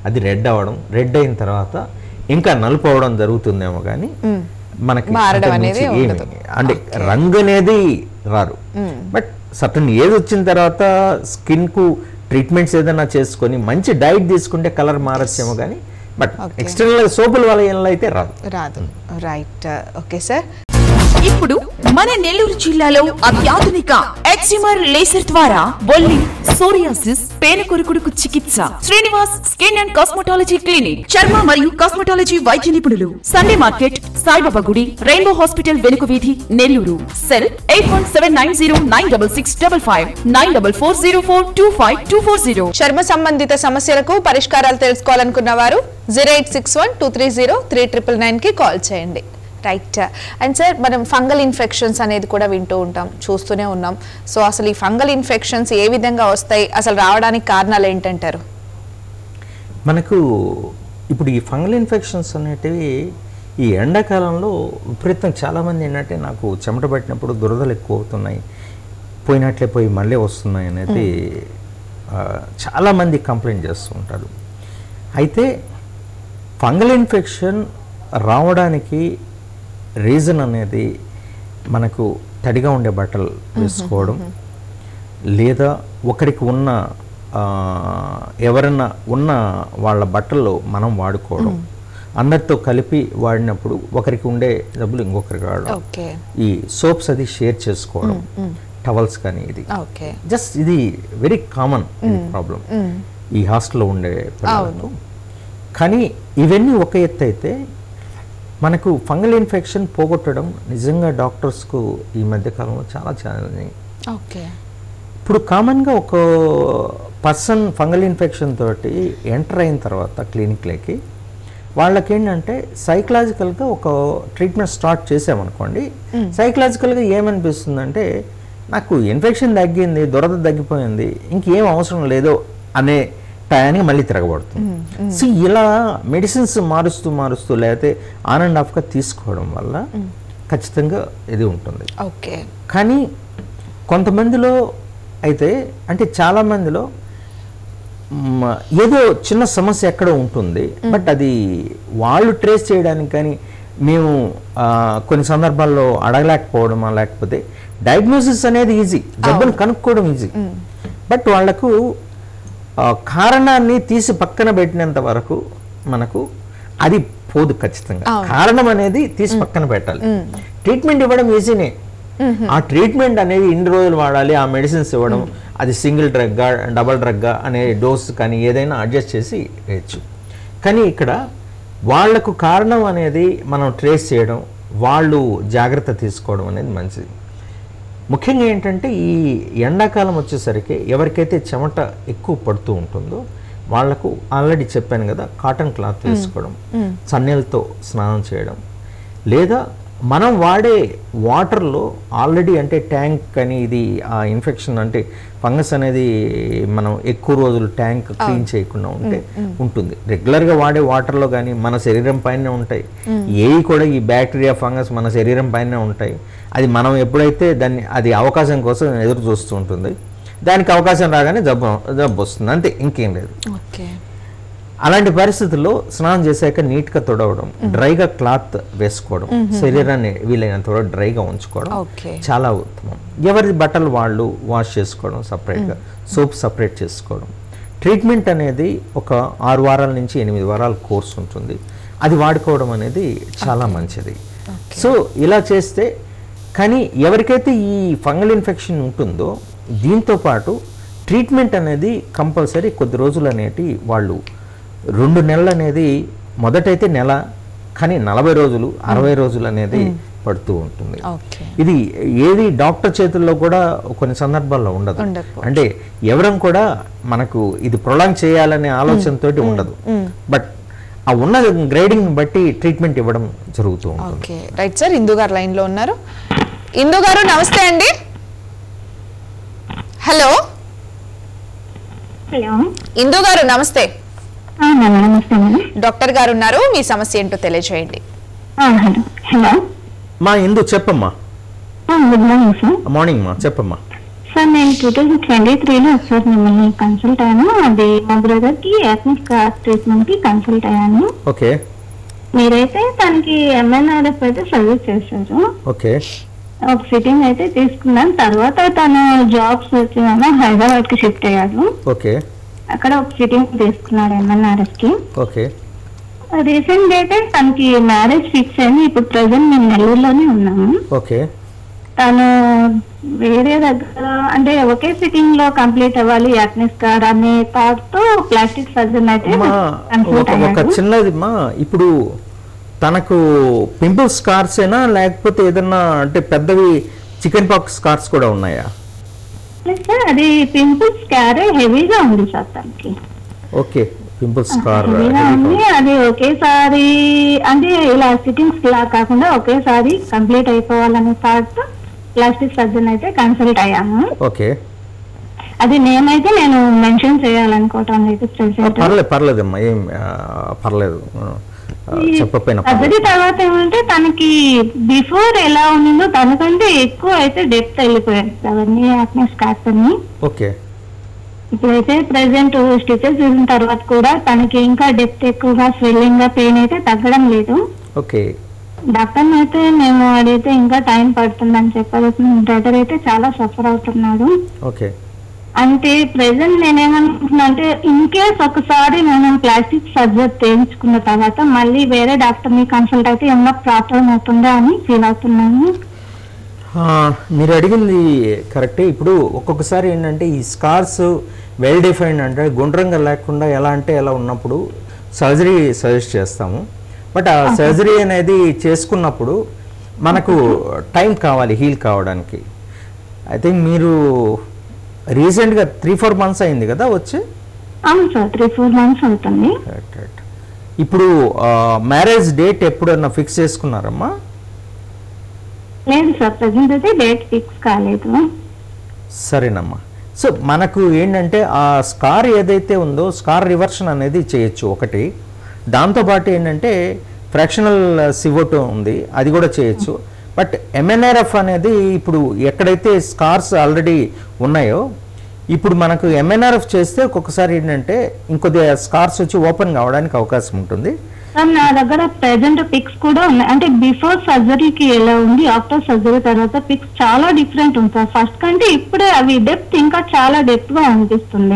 అది రెడ్ అవ్వడం రెడ్ అయిన తర్వాత ఇంకా నలుపు అవ్వడం జరుగుతుందేమో కానీ మనకి మారడం అంతకు అనేది మించి ఏమీ- ఉండదు. అంటే రంగు అనేది రారు బట్ సటన్ ఏజ్ వచ్చిన తర్వాత స్కిన్ కు ట్రీట్మెంట్స్ ఏదైనా చేసుకొని మంచి డైట్ తీసుకుంటే కలర్ మారచ్చేమో కానీ బట్ Okay. ఎక్స్టర్నల్ సోపుల వల్ల అయితే రాదు రాదు రైట్ ఓకే సార్ ఇప్పుడు మన నెల్లూరు జిల్లాలో అత్యాధునిక ఎక్సిమర్ లేసర్ ద్వారా బొల్లి సోరియాసిస్ పేనకొరుకుడుకు చికిత్స Srinivas skin and cosmetology clinic చర్మ మరియు కాస్మెటాలజీ వైద్య నిపుణులు సండే మార్కెట్ సాయిబాబా గుడి రెయిన్బో హాస్పిటల్ వెనుక వీధి Nellore cell eight one seven nine zero nine double six double five nine double four zero four two five two four zero చర్మ సంబంధిత సమస్యలకు పరిష్కారాలు తెలుసుకోవాలనుకున్న వారు zero eight six one two three zero three triple నైన్కి call చేయండి right and sir మనం fungal infections అనేది కూడా వింటూ ఉంటాం చూస్తూనే ఉన్నాం సో అసలు ఈ ఫంగల్ ఇన్ఫెక్షన్స్ ఏ విధంగా వస్తాయి అసలు రావడానికి కారణాలు ఏంటంటారు మనకు ఇప్పుడు ఈ ఫంగల్ ఇన్ఫెక్షన్స్ అనేటివి ఈ ఎండాకాలంలో విపరీతం చాలామంది ఏంటంటే నాకు చెమట పట్టినప్పుడు దురదలు ఎక్కువ అవుతున్నాయి పోయినట్లే పోయి మళ్ళీ వస్తున్నాయి అనేది ఆ, చాలామంది కంప్లైంట్ చేస్తూ ఉంటారు అయితే ఫంగల్ ఇన్ఫెక్షన్ రావడానికి రీజన్ అనేది మనకు తడిగా ఉండే బట్టలు వేసుకోవడం లేదా ఒకరికి ఉన్న ఆ, ఎవరన్నా ఉన్న వాళ్ళ బట్టల్లో మనం వాడుకోవడం అందరితో కలిపి వాడినప్పుడు ఒకరికి ఉండే డబ్బులు ఇంకొకరికి వాడడం ఓకే ఈ సోప్స్ అది షేర్ చేసుకోవడం టవల్స్ కానీ ఇది ఓకే జస్ట్ ఇది వెరీ కామన్ ప్రాబ్లం ఈ హాస్టల్లో ఉండే పిల్లలకు కానీ ఇవన్నీ ఒక ఎత్తు అయితే మనకు ఫంగల్ ఇన్ఫెక్షన్ పోగొట్టడం నిజంగా డాక్టర్స్కు ఈ మధ్య కాలంలో చాలా ఛాలెంజింగ్ ఓకే ఇప్పుడు కామన్గా ఒక పర్సన్ ఫంగల్ ఇన్ఫెక్షన్ తోటి ఎంటర్ అయిన తర్వాత క్లినిక్లోకి వాళ్ళకి ఏంటంటే సైకలాజికల్గా ఒక ట్రీట్మెంట్ స్టార్ట్ చేసామనుకోండి సైకలాజికల్గా ఏమనిపిస్తుందంటే నాకు ఇన్ఫెక్షన్ తగ్గింది దురద తగ్గిపోయింది ఇంకేం అవసరం లేదో అనే టయానికి మళ్ళీ తిరగబడుతుంది సో ఇలా మెడిసిన్స్ మారుస్తూ మారుస్తూ లేకపోతే ఆన్ అండ్ ఆఫ్గా తీసుకోవడం వల్ల ఖచ్చితంగా ఇది ఉంటుంది ఓకే కానీ కొంతమందిలో అయితే అంటే చాలా మందిలో మ్, ఏదో చిన్న సమస్య ఎక్కడ ఉంటుంది బట్ అది వాళ్ళు ట్రేస్ చేయడానికి కానీ మేము ఆ, కొన్ని సందర్భాల్లో అడగలేకపోవడమా లేకపోతే డయాగ్నోసిస్ అనేది ఈజీ జబ్బును కనుక్కోవడం ఈజీ బట్ వాళ్లకు ఆ, కారణాన్ని తీసి పక్కన పెట్టినంత వరకు మనకు అది పోదు ఖచ్చితంగా కారణం అనేది తీసి పక్కన పెట్టాలి ట్రీట్మెంట్ ఇవ్వడం ఈజీనే ఆ ట్రీట్మెంట్ అనేది ఇన్ని రోజులు వాడాలి ఆ మెడిసిన్స్ ఇవ్వడం అది సింగిల్ డ్రగ్గా డబల్ డ్రగ్గా అనే డోస్ కానీ ఏదైనా అడ్జస్ట్ చేసి వేయచ్చు కానీ ఇక్కడ వాళ్లకు కారణం అనేది మనం ట్రేస్ చేయడం వాళ్ళు జాగ్రత్త తీసుకోవడం అనేది మంచిది ముఖ్యంగా ఏంటంటే ఈ ఎండాకాలం వచ్చేసరికి ఎవరికైతే చెమట ఎక్కువ పడుతూ ఉంటుందో వాళ్లకు ఆల్రెడీ చెప్పాను కదా కాటన్ క్లాత్ వేసుకోవడం చన్నీళ్ళతో స్నానం చేయడం లేదా మనం వాడే వాటర్లో ఆల్రెడీ అంటే ట్యాంక్ అని ఇది ఆ ఇన్ఫెక్షన్ అంటే ఫంగస్ అనేది మనం ఎక్కువ రోజులు ట్యాంక్ క్లీన్ చేయకుండా ఉంటే ఉంటుంది రెగ్యులర్గా వాడే వాటర్లో కానీ మన శరీరం పైనే ఉంటాయి ఏవి కూడా ఈ బ్యాక్టీరియా ఫంగస్ మన శరీరం పైనే ఉంటాయి అది మనం ఎప్పుడైతే దాన్ని అది అవకాశం కోసం ఎదురు చూస్తూ ఉంటుంది దానికి అవకాశం రాగానే జబ్బు జబ్బు వస్తుంది అంతే ఇంకేం లేదు ఓకే అలాంటి పరిస్థితుల్లో స్నానం చేశాక నీట్గా తొడవడం డ్రైగా క్లాత్ వేసుకోవడం శరీరాన్ని వీలైనంత వరకు డ్రైగా ఉంచుకోవడం ఓకే చాలా ఉత్తమం ఎవరి బట్టలు వాళ్ళు వాష్ చేసుకోవడం సపరేట్గా సోప్ సపరేట్ చేసుకోవడం ట్రీట్మెంట్ అనేది ఒక ఆరు వారాల నుంచి ఎనిమిది వారాల కోర్స్ ఉంటుంది అది వాడుకోవడం అనేది చాలా మంచిది సో ఇలా చేస్తే కానీ ఎవరికైతే ఈ ఫంగల్ ఇన్ఫెక్షన్ ఉంటుందో దీంతో పాటు ట్రీట్మెంట్ అనేది కంపల్సరీ కొద్ది రోజులు అనేటి వాళ్ళు రెండు నెలలు అనేది మొదటైతే నెల కానీ నలభై రోజులు అరవై రోజులు అనేది పడుతూ ఉంటుంది ఓకే ఇది ఏది డాక్టర్ చేతుల్లో కూడా కొన్ని సందర్భాల్లో ఉండదు ఉండకపోవచ్చు. అంటే ఎవరం కూడా మనకు ఇది ప్రొలాంగ్ చేయాలనే ఆలోచనతోటి ఉండదు బట్ ఆ ఉన్న గ్రేడింగ్ బట్టి ట్రీట్మెంట్ ఇవ్వడం జరుగుతూ ఉంటుంది ఓకే రైట్ సార్ ఇందు గారు లైన్ లో ఉన్నారు ఇందు గారు నమస్తే అండి హలో హలో ఇందు గారు నమస్తే ఆ, మేడం నమస్తే మేడం డాక్టర్ గారు ఉన్నారు మీ సమస్య ఏంటో తెలియజేయండి ఆ, హలో హలో మా ఇందు చెప్పమ్మా ఆ, గుడ్ మార్నింగ్ సార్ మార్నింగ్ మా చెప్పమ్మా సార్ నేను టూ థౌజండ్ ట్వంటీ త్రీలో ఒకసారి మిమ్మల్ని కన్సల్ట్ అయ్యాను అది మా బ్రదర్ కి ఎథనిక్ ట్రీట్మెంట్ కి కన్సల్ట్ అయ్యాను ఓకే మీరైతే తనకి ఎంఎన్ఆర్ఎఫ్ అయితే సజెస్ట్ చేశారు ఓకే ఒక సిట్టింగ్ అయితే తీసుకున్నాను తర్వాత తను జాబ్స్ వచ్చిన హైదరాబాద్ కి షిఫ్ట్ అయ్యాడు ఓకే అక్కడ ఒక సిట్టింగ్ తీసుకున్నాడు ఎంఎన్ఆర్ఎఫ్ కి ఓకే రీసెంట్ అయితే తనకి మ్యారేజ్ ఫిక్స్ అయింది ఇప్పుడు ప్రజెంట్ మేము నెల్లూరులోనే ఉన్నాము ఓకే తను వేరే దగ్గర అంటే ఒకే సిట్టింగ్ లో కంప్లీట్ అవ్వాలి యాక్నెస్ కార్డ్ అనే థాట్ తో ప్లాస్టిక్ సర్జన్ అయితే అమ్మా కన్సల్ట్ ఒక ఒక అయ్యాడు చిన్నది మా ఇప్పుడు తనకు పింపుల్ స్కార్స్ ఏనా లేకపోతే ఏదన్నా అంటే పెద్దవి చికెన్ పాక్స్ స్కార్స్ కూడా ఉన్నాయా సార్ అది పింపుల్స్ క్యారే హెవీగా ఉంది సార్ తనకి ఓకే పింపుల్ స్కార్ హెవీగా ఉంది అది ఒకేసారి అంటే ఇలా సిట్టింగ్స్ లా కాకుండా ఒకేసారి కంప్లీట్ అయిపోవాలనే థాట్ తో ప్లాస్టిక్ సర్జన్ అయితే కన్సల్ట్ అయ్యాము ఓకే అది నేమైతే నేను మెన్షన్ చేయాలనుకోవటం అయితే ప్రెసెంట్ పర్లేదు పర్లేదమ్మా ఏం ఆ, పర్లేదు ఆ, చెప్పకపోయినా సర్జరీ పర్లేదు తర్వాత ఏమంటే తనకి బిఫోర్ ఎలా ఉండిందో తనకంటే ఎక్కువ అయితే డెప్త్ వెళ్ళిపోయాయి అవన్నీ యాక్నెస్ స్కార్స్ అన్ని ఓకే ఇప్పుడైతే ప్రెసెంట్ స్టిచెస్ చేసిన తర్వాత కూడా తనకి ఇంకా డెప్త్ ఎక్కువగా స్వెల్లింగ్ గా పెయిన్ అయితే తగ్గడం లేదు ఓకే డాక్టర్ అయితే మేము అడిగితే ఇంకా టైం పడుతుందని చెప్పారు బ్రదర్ అయితే చాలా సఫర్ అవుతున్నాడు ఓకే అంటే ప్రెసెంట్ నేనేమనుకుంటున్నా అంటే ఇన్ కేస్ ఒకసారి నేను ప్లాస్టిక్ సర్జరీ చేయించుకున్న తర్వాత మళ్ళీ వేరే డాక్టర్ ని కన్సల్ట్ అయితే ఏమన్నా ప్రాబ్లం అవుతుందా అని ఫీల్ అవుతున్నాను ఆ, మీరు అడిగింది కరెక్టే ఇప్పుడు ఒక్కొక్కసారి ఏంటంటే ఈ స్కార్స్ వెల్ డిఫైన్డ్ అంటే గుండ్రంగా లేకుండా ఎలా అంటే ఎలా ఉన్నప్పుడు సర్జరీ సజెస్ట్ చేస్తాము బట్ ఆ సర్జరీ అనేది చేసుకున్నప్పుడు మనకు టైం కావాలి హీల్ కావడానికి ఐ థింక్ మీరు రీసెంట్గా త్రీ ఫోర్ మంత్స్ అయింది కదా వచ్చి అవును సార్ త్రీ ఫోర్ మంత్స్ అవుతుంది రైట్ రైట్ ఇప్పుడు మ్యారేజ్ డేట్ ఎప్పుడన్నా ఫిక్స్ చేసుకున్నారమ్మా లేదు సార్ ప్రజెంట్ అయితే డేట్ ఫిక్స్ కాలేదు సరేనమ్మా సో మనకు ఏంటంటే ఆ స్కార్ ఏదైతే ఉందో స్కార్ రివర్షన్ అనేది చేయొచ్చు ఒకటి దాంతోపాటు ఏంటంటే ఫ్రాక్షనల్ సివోటో ఉంది అది కూడా చేయొచ్చు బట్ ఎంఎన్ఆర్ఎఫ్ అనేది ఇప్పుడు ఎక్కడైతే స్కార్స్ ఆల్రెడీ ఉన్నాయో ఇప్పుడు మనకు ఎంఎన్ఆర్ఎఫ్ చేస్తే ఒక్కొక్కసారి ఏంటంటే ఇంకొద్దిగా స్కార్స్ వచ్చి ఓపెన్ కావడానికి అవకాశం ఉంటుంది సార్ నా దగ్గర ప్రెసెంట్ పిక్స్ కూడా ఉన్నాయి అంటే బిఫోర్ సర్జరీకి ఎలా ఉంది ఆఫ్టర్ సర్జరీ తర్వాత పిక్స్ చాలా డిఫరెంట్ ఉంది సార్ ఫస్ట్ కంటే ఇప్పుడే అవి డెప్త్ ఇంకా చాలా డెప్త్ గా అనిపిస్తుంది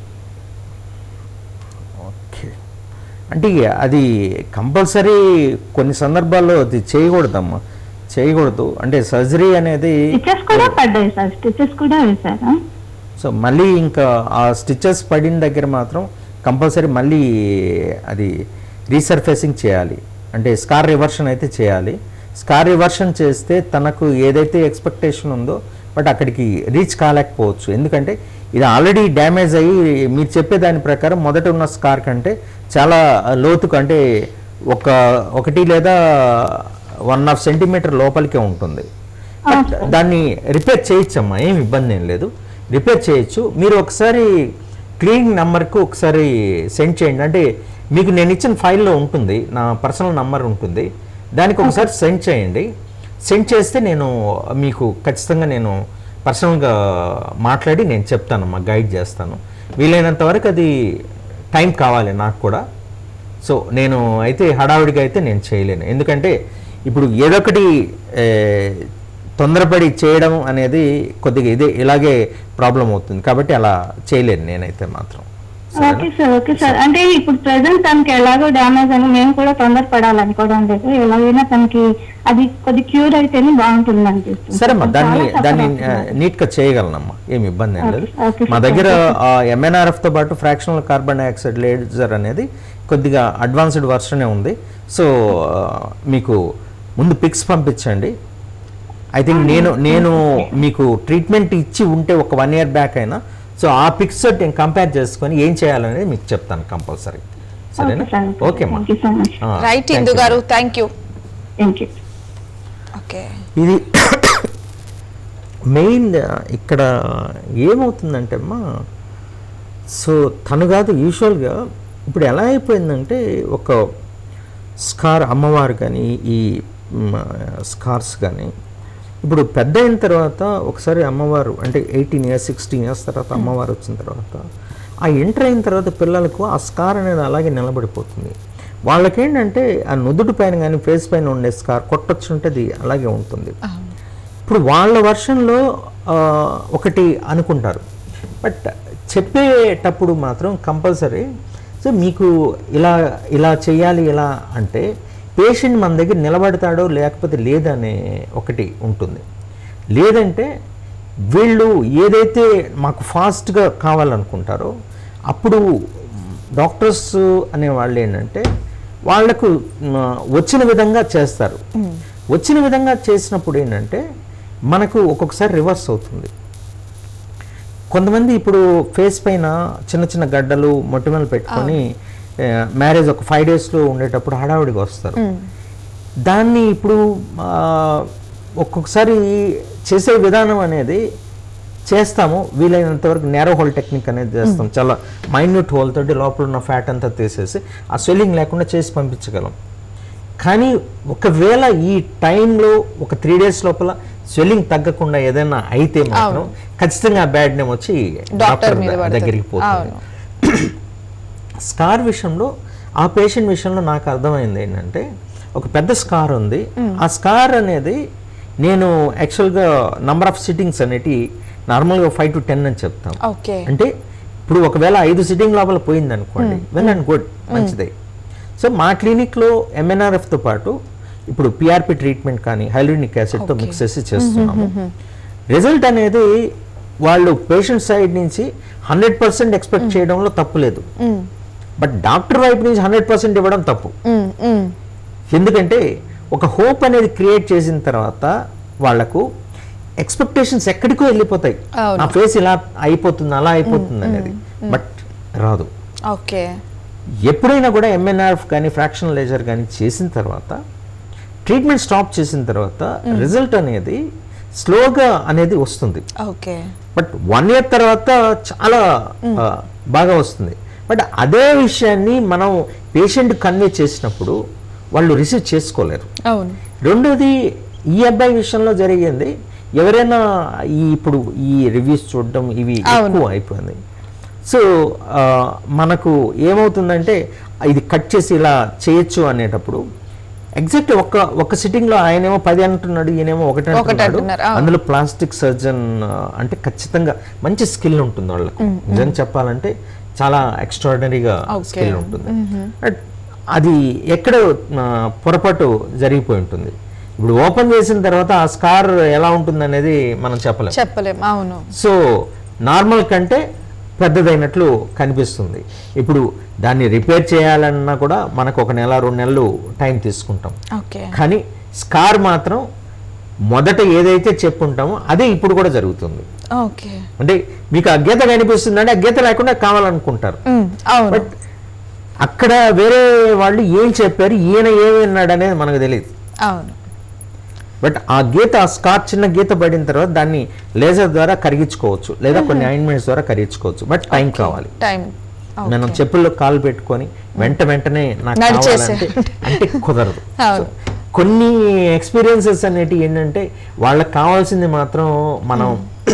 ఓకే అంటే అది కంపల్సరీ కొన్ని సందర్భాల్లో అది చేయకూడదమ్మా చేయకూడదు అంటే సర్జరీ అనేది స్టిచెస్ కూడా పడ్డాయి సార్ స్టిచెస్ కూడా వేశారు సో మళ్ళీ ఇంకా ఆ స్టిచెస్ పడిన దగ్గర మాత్రం కంపల్సరీ మళ్ళీ అది రీసర్ఫేసింగ్ చేయాలి అంటే స్కార్ రివర్షన్ అయితే చేయాలి స్కార్ రివర్షన్ చేస్తే తనకు ఏదైతే ఎక్స్పెక్టేషన్ ఉందో బట్ అక్కడికి రీచ్ కాలేకపోవచ్చు ఎందుకంటే ఇది ఆల్రెడీ డ్యామేజ్ అయ్యి మీరు చెప్పే దాని ప్రకారం మొదట ఉన్న స్కార్ కంటే చాలా లోతుకు అంటే ఒక ఒకటి లేదా వన్ హాఫ్ సెంటీమీటర్ లోపలికే ఉంటుంది బట్ దాన్ని రిపేర్ చేయొచ్చమ్మా ఏం ఇబ్బంది ఏం లేదు రిపేర్ చేయొచ్చు మీరు ఒకసారి క్లీనింగ్ నెంబర్కు ఒకసారి సెండ్ చేయండి అంటే మీకు నేను ఇచ్చిన ఫైల్లో ఉంటుంది నా పర్సనల్ నంబర్ ఉంటుంది దానికి ఒకసారి సెండ్ చేయండి సెండ్ చేస్తే నేను మీకు ఖచ్చితంగా నేను పర్సనల్గా మాట్లాడి నేను చెప్తానమ్మా గైడ్ చేస్తాను వీలైనంత వరకు అది టైం కావాలి నాకు కూడా సో నేను అయితే హడావిడిగా అయితే నేను చేయలేను ఎందుకంటే ఇప్పుడు ఏదొకటి ఏ, తొందరపడి చేయడం అనేది కొద్దిగా ఇదే ఇలాగే ప్రాబ్లం అవుతుంది కాబట్టి అలా చేయలేను నేనైతే మాత్రం ఓకే సార్ ఓకే సార్ అంటే ఇప్పుడు ప్రెసెంట్ తనకి ఎలాగో డ్యామేజ్ అని మేము కూడా తొందరపడాలనుకోవడం లేదు ఎలాగైనా తనకి అది కొద్ది క్యూర్ అయితేనే బాగుంటుంది అనిపిస్తుంది సరేమ్మా దాన్ని చాలా దాన్ని suffer అవుతున్నారు. నీట్గా చేయగలనమ్మా ఏమి ఇబ్బంది ఏం లేదు ఓకే, ఓకే మా సార్, దగ్గర ఎంఎన్ఆర్ఎఫ్తో పాటు ఫ్రాక్షనల్ కార్బన్ డైఆక్సైడ్ లేజర్ అనేది కొద్దిగా అడ్వాన్స్డ్ వర్షనే ఉంది సో ఆ, మీకు ముందు పిక్స్ పంపించండి ఐ థింక్ నేను నేను మీకు ట్రీట్మెంట్ ఇచ్చి ఉంటే ఒక వన్ ఇయర్ బ్యాక్ అయినా సో ఆ పిక్స్ నేను కంపేర్ చేసుకొని ఏం చేయాలనేది మీకు చెప్తాను కంపల్సరీ సరేనా ఓకే సార్ ఓకే అమ్మా థ్యాంక్ యూ సో మచ్ ఆ, right thank Indu you. Garu thank you thank you okay ఇది మెయిన్ ఇక్కడ ఏమవుతుందంటే అమ్మా సో తను కాదు యూజువల్గా ఇప్పుడు ఎలా అయిపోయిందంటే ఒక స్కార్ అమ్మవారు కానీ ఈ మ్, స్కార్స్ కానీ ఇప్పుడు పెద్ద అయిన తర్వాత ఒకసారి అమ్మవారు అంటే ఎయిటీన్ ఇయర్స్ సిక్స్టీన్ ఇయర్స్ తర్వాత అమ్మవారు వచ్చిన తర్వాత ఆ ఎంటర్ అయిన తర్వాత పిల్లలకు ఆ స్కార్ అనేది అలాగే నిలబడిపోతుంది వాళ్ళకేంటంటే ఆ నుదుటి పైన కానీ ఫేస్ పైన ఉండే స్కార్ కొట్టొచ్చుంటే అది అలాగే ఉంటుంది ఇప్పుడు వాళ్ళ వర్షన్లో ఒకటి అనుకుంటారు బట్ చెప్పేటప్పుడు మాత్రం కంపల్సరీ సో మీకు ఇలా ఇలా చేయాలి ఇలా అంటే పేషెంట్ మన దగ్గర నిలబడతాడో లేకపోతే లేదనే ఒకటి ఉంటుంది లేదంటే వీళ్ళు ఏదైతే మాకు ఫాస్ట్గా కావాలనుకుంటారో అప్పుడు డాక్టర్స్ అనే వాళ్ళు ఏంటంటే వాళ్లకు మ, వచ్చిన విధంగా చేస్తారు వచ్చిన విధంగా చేసినప్పుడు ఏంటంటే మనకు ఒక్కొక్కసారి రివర్స్ అవుతుంది కొంతమంది ఇప్పుడు ఫేస్ పైన చిన్న చిన్న గడ్డలు మొటిమలు పెట్టుకొని మ్యారేజ్ ఒక ఫైవ్ డేస్లో ఉండేటప్పుడు హడావుడిగా వస్తారు దాన్ని ఇప్పుడు ఆ, ఒక్కొక్కసారి చేసే విధానం అనేది చేస్తాము వీలైనంత వరకు నేరో హోల్ టెక్నిక్ అనేది చేస్తాం చాలా మైన్యూట్ హోల్ తోటి లోపల ఉన్న ఫ్యాట్ అంతా తీసేసి ఆ స్వెల్లింగ్ లేకుండా చేసి పంపించగలం కానీ ఒకవేళ ఈ టైంలో ఒక త్రీ డేస్ లోపల స్వెల్లింగ్ తగ్గకుండా ఏదైనా అయితే మాత్రం ఖచ్చితంగా బ్యాడ్ నేమ్ వచ్చి డాక్టర్ మీద పడుతుంది. దగ్గరికి పోతుంది అవును. స్కార్ విషయంలో ఆ పేషెంట్ విషయంలో నాకు అర్థమైంది ఏంటంటే ఒక పెద్ద స్కార్ ఉంది ఆ స్కార్ అనేది నేను యాక్చువల్గా నంబర్ ఆఫ్ సిట్టింగ్స్ అనేటి నార్మల్గా ఫైవ్ టు టెన్ అని చెప్తాను ఓకే అంటే ఇప్పుడు ఒకవేళ ఐదు సిట్టింగ్ లోపల పోయింది అనుకోండి వెల్ అండ్ గుడ్ మంచిదే సో మా క్లినిక్లో ఎంఎన్ఆర్ఎఫ్తో పాటు ఇప్పుడు పిఆర్పి ట్రీట్మెంట్ కానీ హైలోనిక్ యాసిడ్తో మిక్స్ చేసి చేస్తున్నాము రిజల్ట్ అనేది వాళ్ళు పేషెంట్ సైడ్ నుంచి హండ్రెడ్ పర్సెంట్ ఎక్స్పెక్ట్ చేయడంలో తప్పు లేదు బట్ డాక్టర్ వైపు నుంచి హండ్రెడ్ పర్సెంట్ ఇవ్వడం తప్పు ఎందుకంటే ఒక హోప్ అనేది క్రియేట్ చేసిన తర్వాత వాళ్లకు ఎక్స్పెక్టేషన్స్ ఎక్కడికో వెళ్ళిపోతాయి అవును. నా ఫేస్ ఇలా అయిపోతుంది అలా అయిపోతుంది అనేది బట్ రాదు ఓకే ఎప్పుడైనా కూడా ఎంఎన్ఆర్ఎఫ్ కానీ ఫ్రాక్షన్ లేజర్ కానీ చేసిన తర్వాత ట్రీట్మెంట్ స్టాప్ చేసిన తర్వాత రిజల్ట్ అనేది స్లోగా అనేది వస్తుంది ఓకే బట్ వన్ ఇయర్ తర్వాత చాలా ఆ, బాగా వస్తుంది బట్ అదే విషయాన్ని మనం పేషెంట్ కన్వే చేసినప్పుడు వాళ్ళు రిసీవ్ చేసుకోలేరు అవును రెండోది ఈ అబ్బాయి విషయంలో జరిగింది ఎవరైనా ఈ ఇప్పుడు ఈ రివ్యూస్ చూడడం ఇవి ఎక్కువ అయిపోయింది సో ఆ, మనకు ఏమవుతుందంటే ఇది కట్ చేసి ఇలా చేయొచ్చు అనేటప్పుడు ఎగ్జాక్ట్ ఒక్క ఒక్క సిట్టింగ్ లో ఆయనేమో పది అంటున్నాడు ఈయనేమో ఒకటి ఒకటి అంటున్నాడు అంటున్నారు, అవును. అందులో ప్లాస్టిక్ సర్జన్ అంటే ఖచ్చితంగా మంచి స్కిల్ ఉంటుంది వాళ్ళకు నిజం చెప్పాలంటే చాలా ఎక్స్ట్రాడినరీగా Okay. స్కిల్ ఉంటుంది బట్ అది ఎక్కడో ఆ, పొరపాటు జరిగిపోయి ఉంటుంది ఇప్పుడు ఓపెన్ చేసిన తర్వాత ఆ స్కార్ ఎలా ఉంటుంది అనేది మనం చెప్పలేం చెప్పలేం అవును సో నార్మల్ కంటే పెద్దదైనట్లు కనిపిస్తుంది ఇప్పుడు దాన్ని రిపేర్ చేయాలన్నా కూడా మనకు ఒక నెల రెండు నెలలు టైం తీసుకుంటాం ఓకే కానీ స్కార్ మాత్రం మొదట ఏదైతే చెప్పుంటామో అదే ఇప్పుడు కూడా జరుగుతుంది ఓకే అంటే మీకు ఆ గీత కనిపిస్తుందంటే ఆ గీత లేకుండా కావాలనుకుంటారు ఉమ్, అవును బట్ అక్కడ వేరే వాళ్ళు ఏం చెప్పారు ఈయన ఏమి అన్నాడు అనేది మనకు తెలియదు అవును బట్ ఆ గీత ఆ స్కార్ చిన్న గీత పడిన తర్వాత దాన్ని లేజర్ ద్వారా కరిగించుకోవచ్చు లేదా కొన్ని ఆయింట్మెంట్స్ ద్వారా కరిగించుకోవచ్చు బట్ టైం కావాలి టైం మనం చెప్పుల్లో కాలు పెట్టుకొని వెంట వెంటనే నాకు నడిచేసే. కావాలంటే అంటే కుదరదు అవును. So, కొన్ని ఎక్స్పీరియన్సెస్ అనేటివి ఏంటంటే వాళ్ళకి కావాల్సింది మాత్రం మనం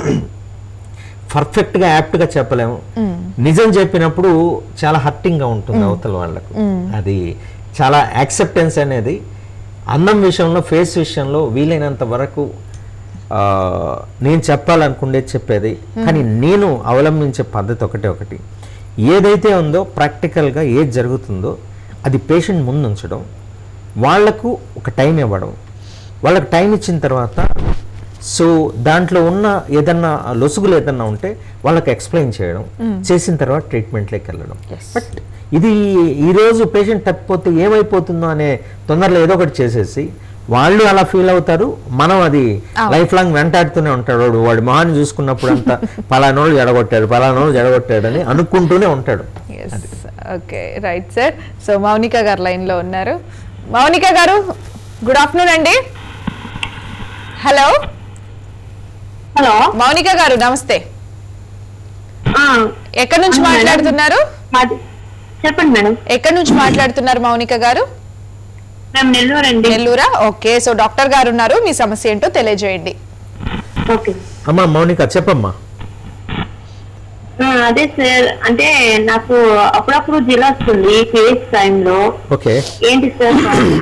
పర్ఫెక్ట్గా యాప్ట్గా చెప్పలేము నిజం చెప్పినప్పుడు చాలా హర్టింగ్గా ఉంటుంది అవతల వాళ్ళకు అది చాలా యాక్సెప్టెన్స్ అనేది అన్నం విషయంలో ఫేస్ విషయంలో వీలైనంత వరకు ఆ, నేను చెప్పాలనుకుండేది చెప్పేది కానీ నేను అవలంబించే పద్ధతి ఒకటే ఒకటి ఏదైతే ఉందో ప్రాక్టికల్గా ఏది జరుగుతుందో అది పేషెంట్ ముందు ఉంచడం వాళ్లకు ఒక టైం ఇవ్వడం వాళ్ళకి టైం ఇచ్చిన తర్వాత సో దాంట్లో ఉన్న ఏదన్నా లొసుగులు ఏదన్నా ఉంటే వాళ్ళకి ఎక్స్ప్లెయిన్ చేయడం చేసిన తర్వాత ట్రీట్మెంట్లోకి వెళ్ళడం బట్ ఇది ఈరోజు పేషెంట్ తప్పిపోతే ఏమైపోతుందో అనే తొందరలో ఏదో ఒకటి చేసేసి వాళ్ళు అలా ఫీల్ అవుతారు మనం అది లైఫ్ లాంగ్ వెంటాడుతూనే ఉంటాడు వాడు వాడి మొహాన్ని చూసుకున్నప్పుడు అంతా పలానోళ్ళు జడగొట్టాడు పలానోళ్ళు జడగొట్టాడు అని అనుకుంటూనే ఉంటాడు okay right sir so Mounika garu line లో ఉన్నారు మౌనిక గారు గుడ్ ఆఫ్టర్నూన్ అండి హలో హలో మౌనిక గారు నమస్తే ఆ, ఎక్కడి నుంచి అవును మేడం. మాట్లాడుతున్నారు మాది చెప్పండి మేడం ఎక్కడి నుంచి మాట్లాడుతున్నారు మౌనిక గారు మేము నెల్లూరు అండి నెల్లూరా ఓకే సో డాక్టర్ గారు ఉన్నారు మీ సమస్య ఏంటో తెలియజేయండి ఓకే అమ్మా మౌనిక చెప్పమ్మా ఆ, అదే సార్ అంటే నాకు అప్పుడప్పుడు జిల్ వస్తుంది పీరియడ్స్ టైంలో ఓకే ఏంటి సార్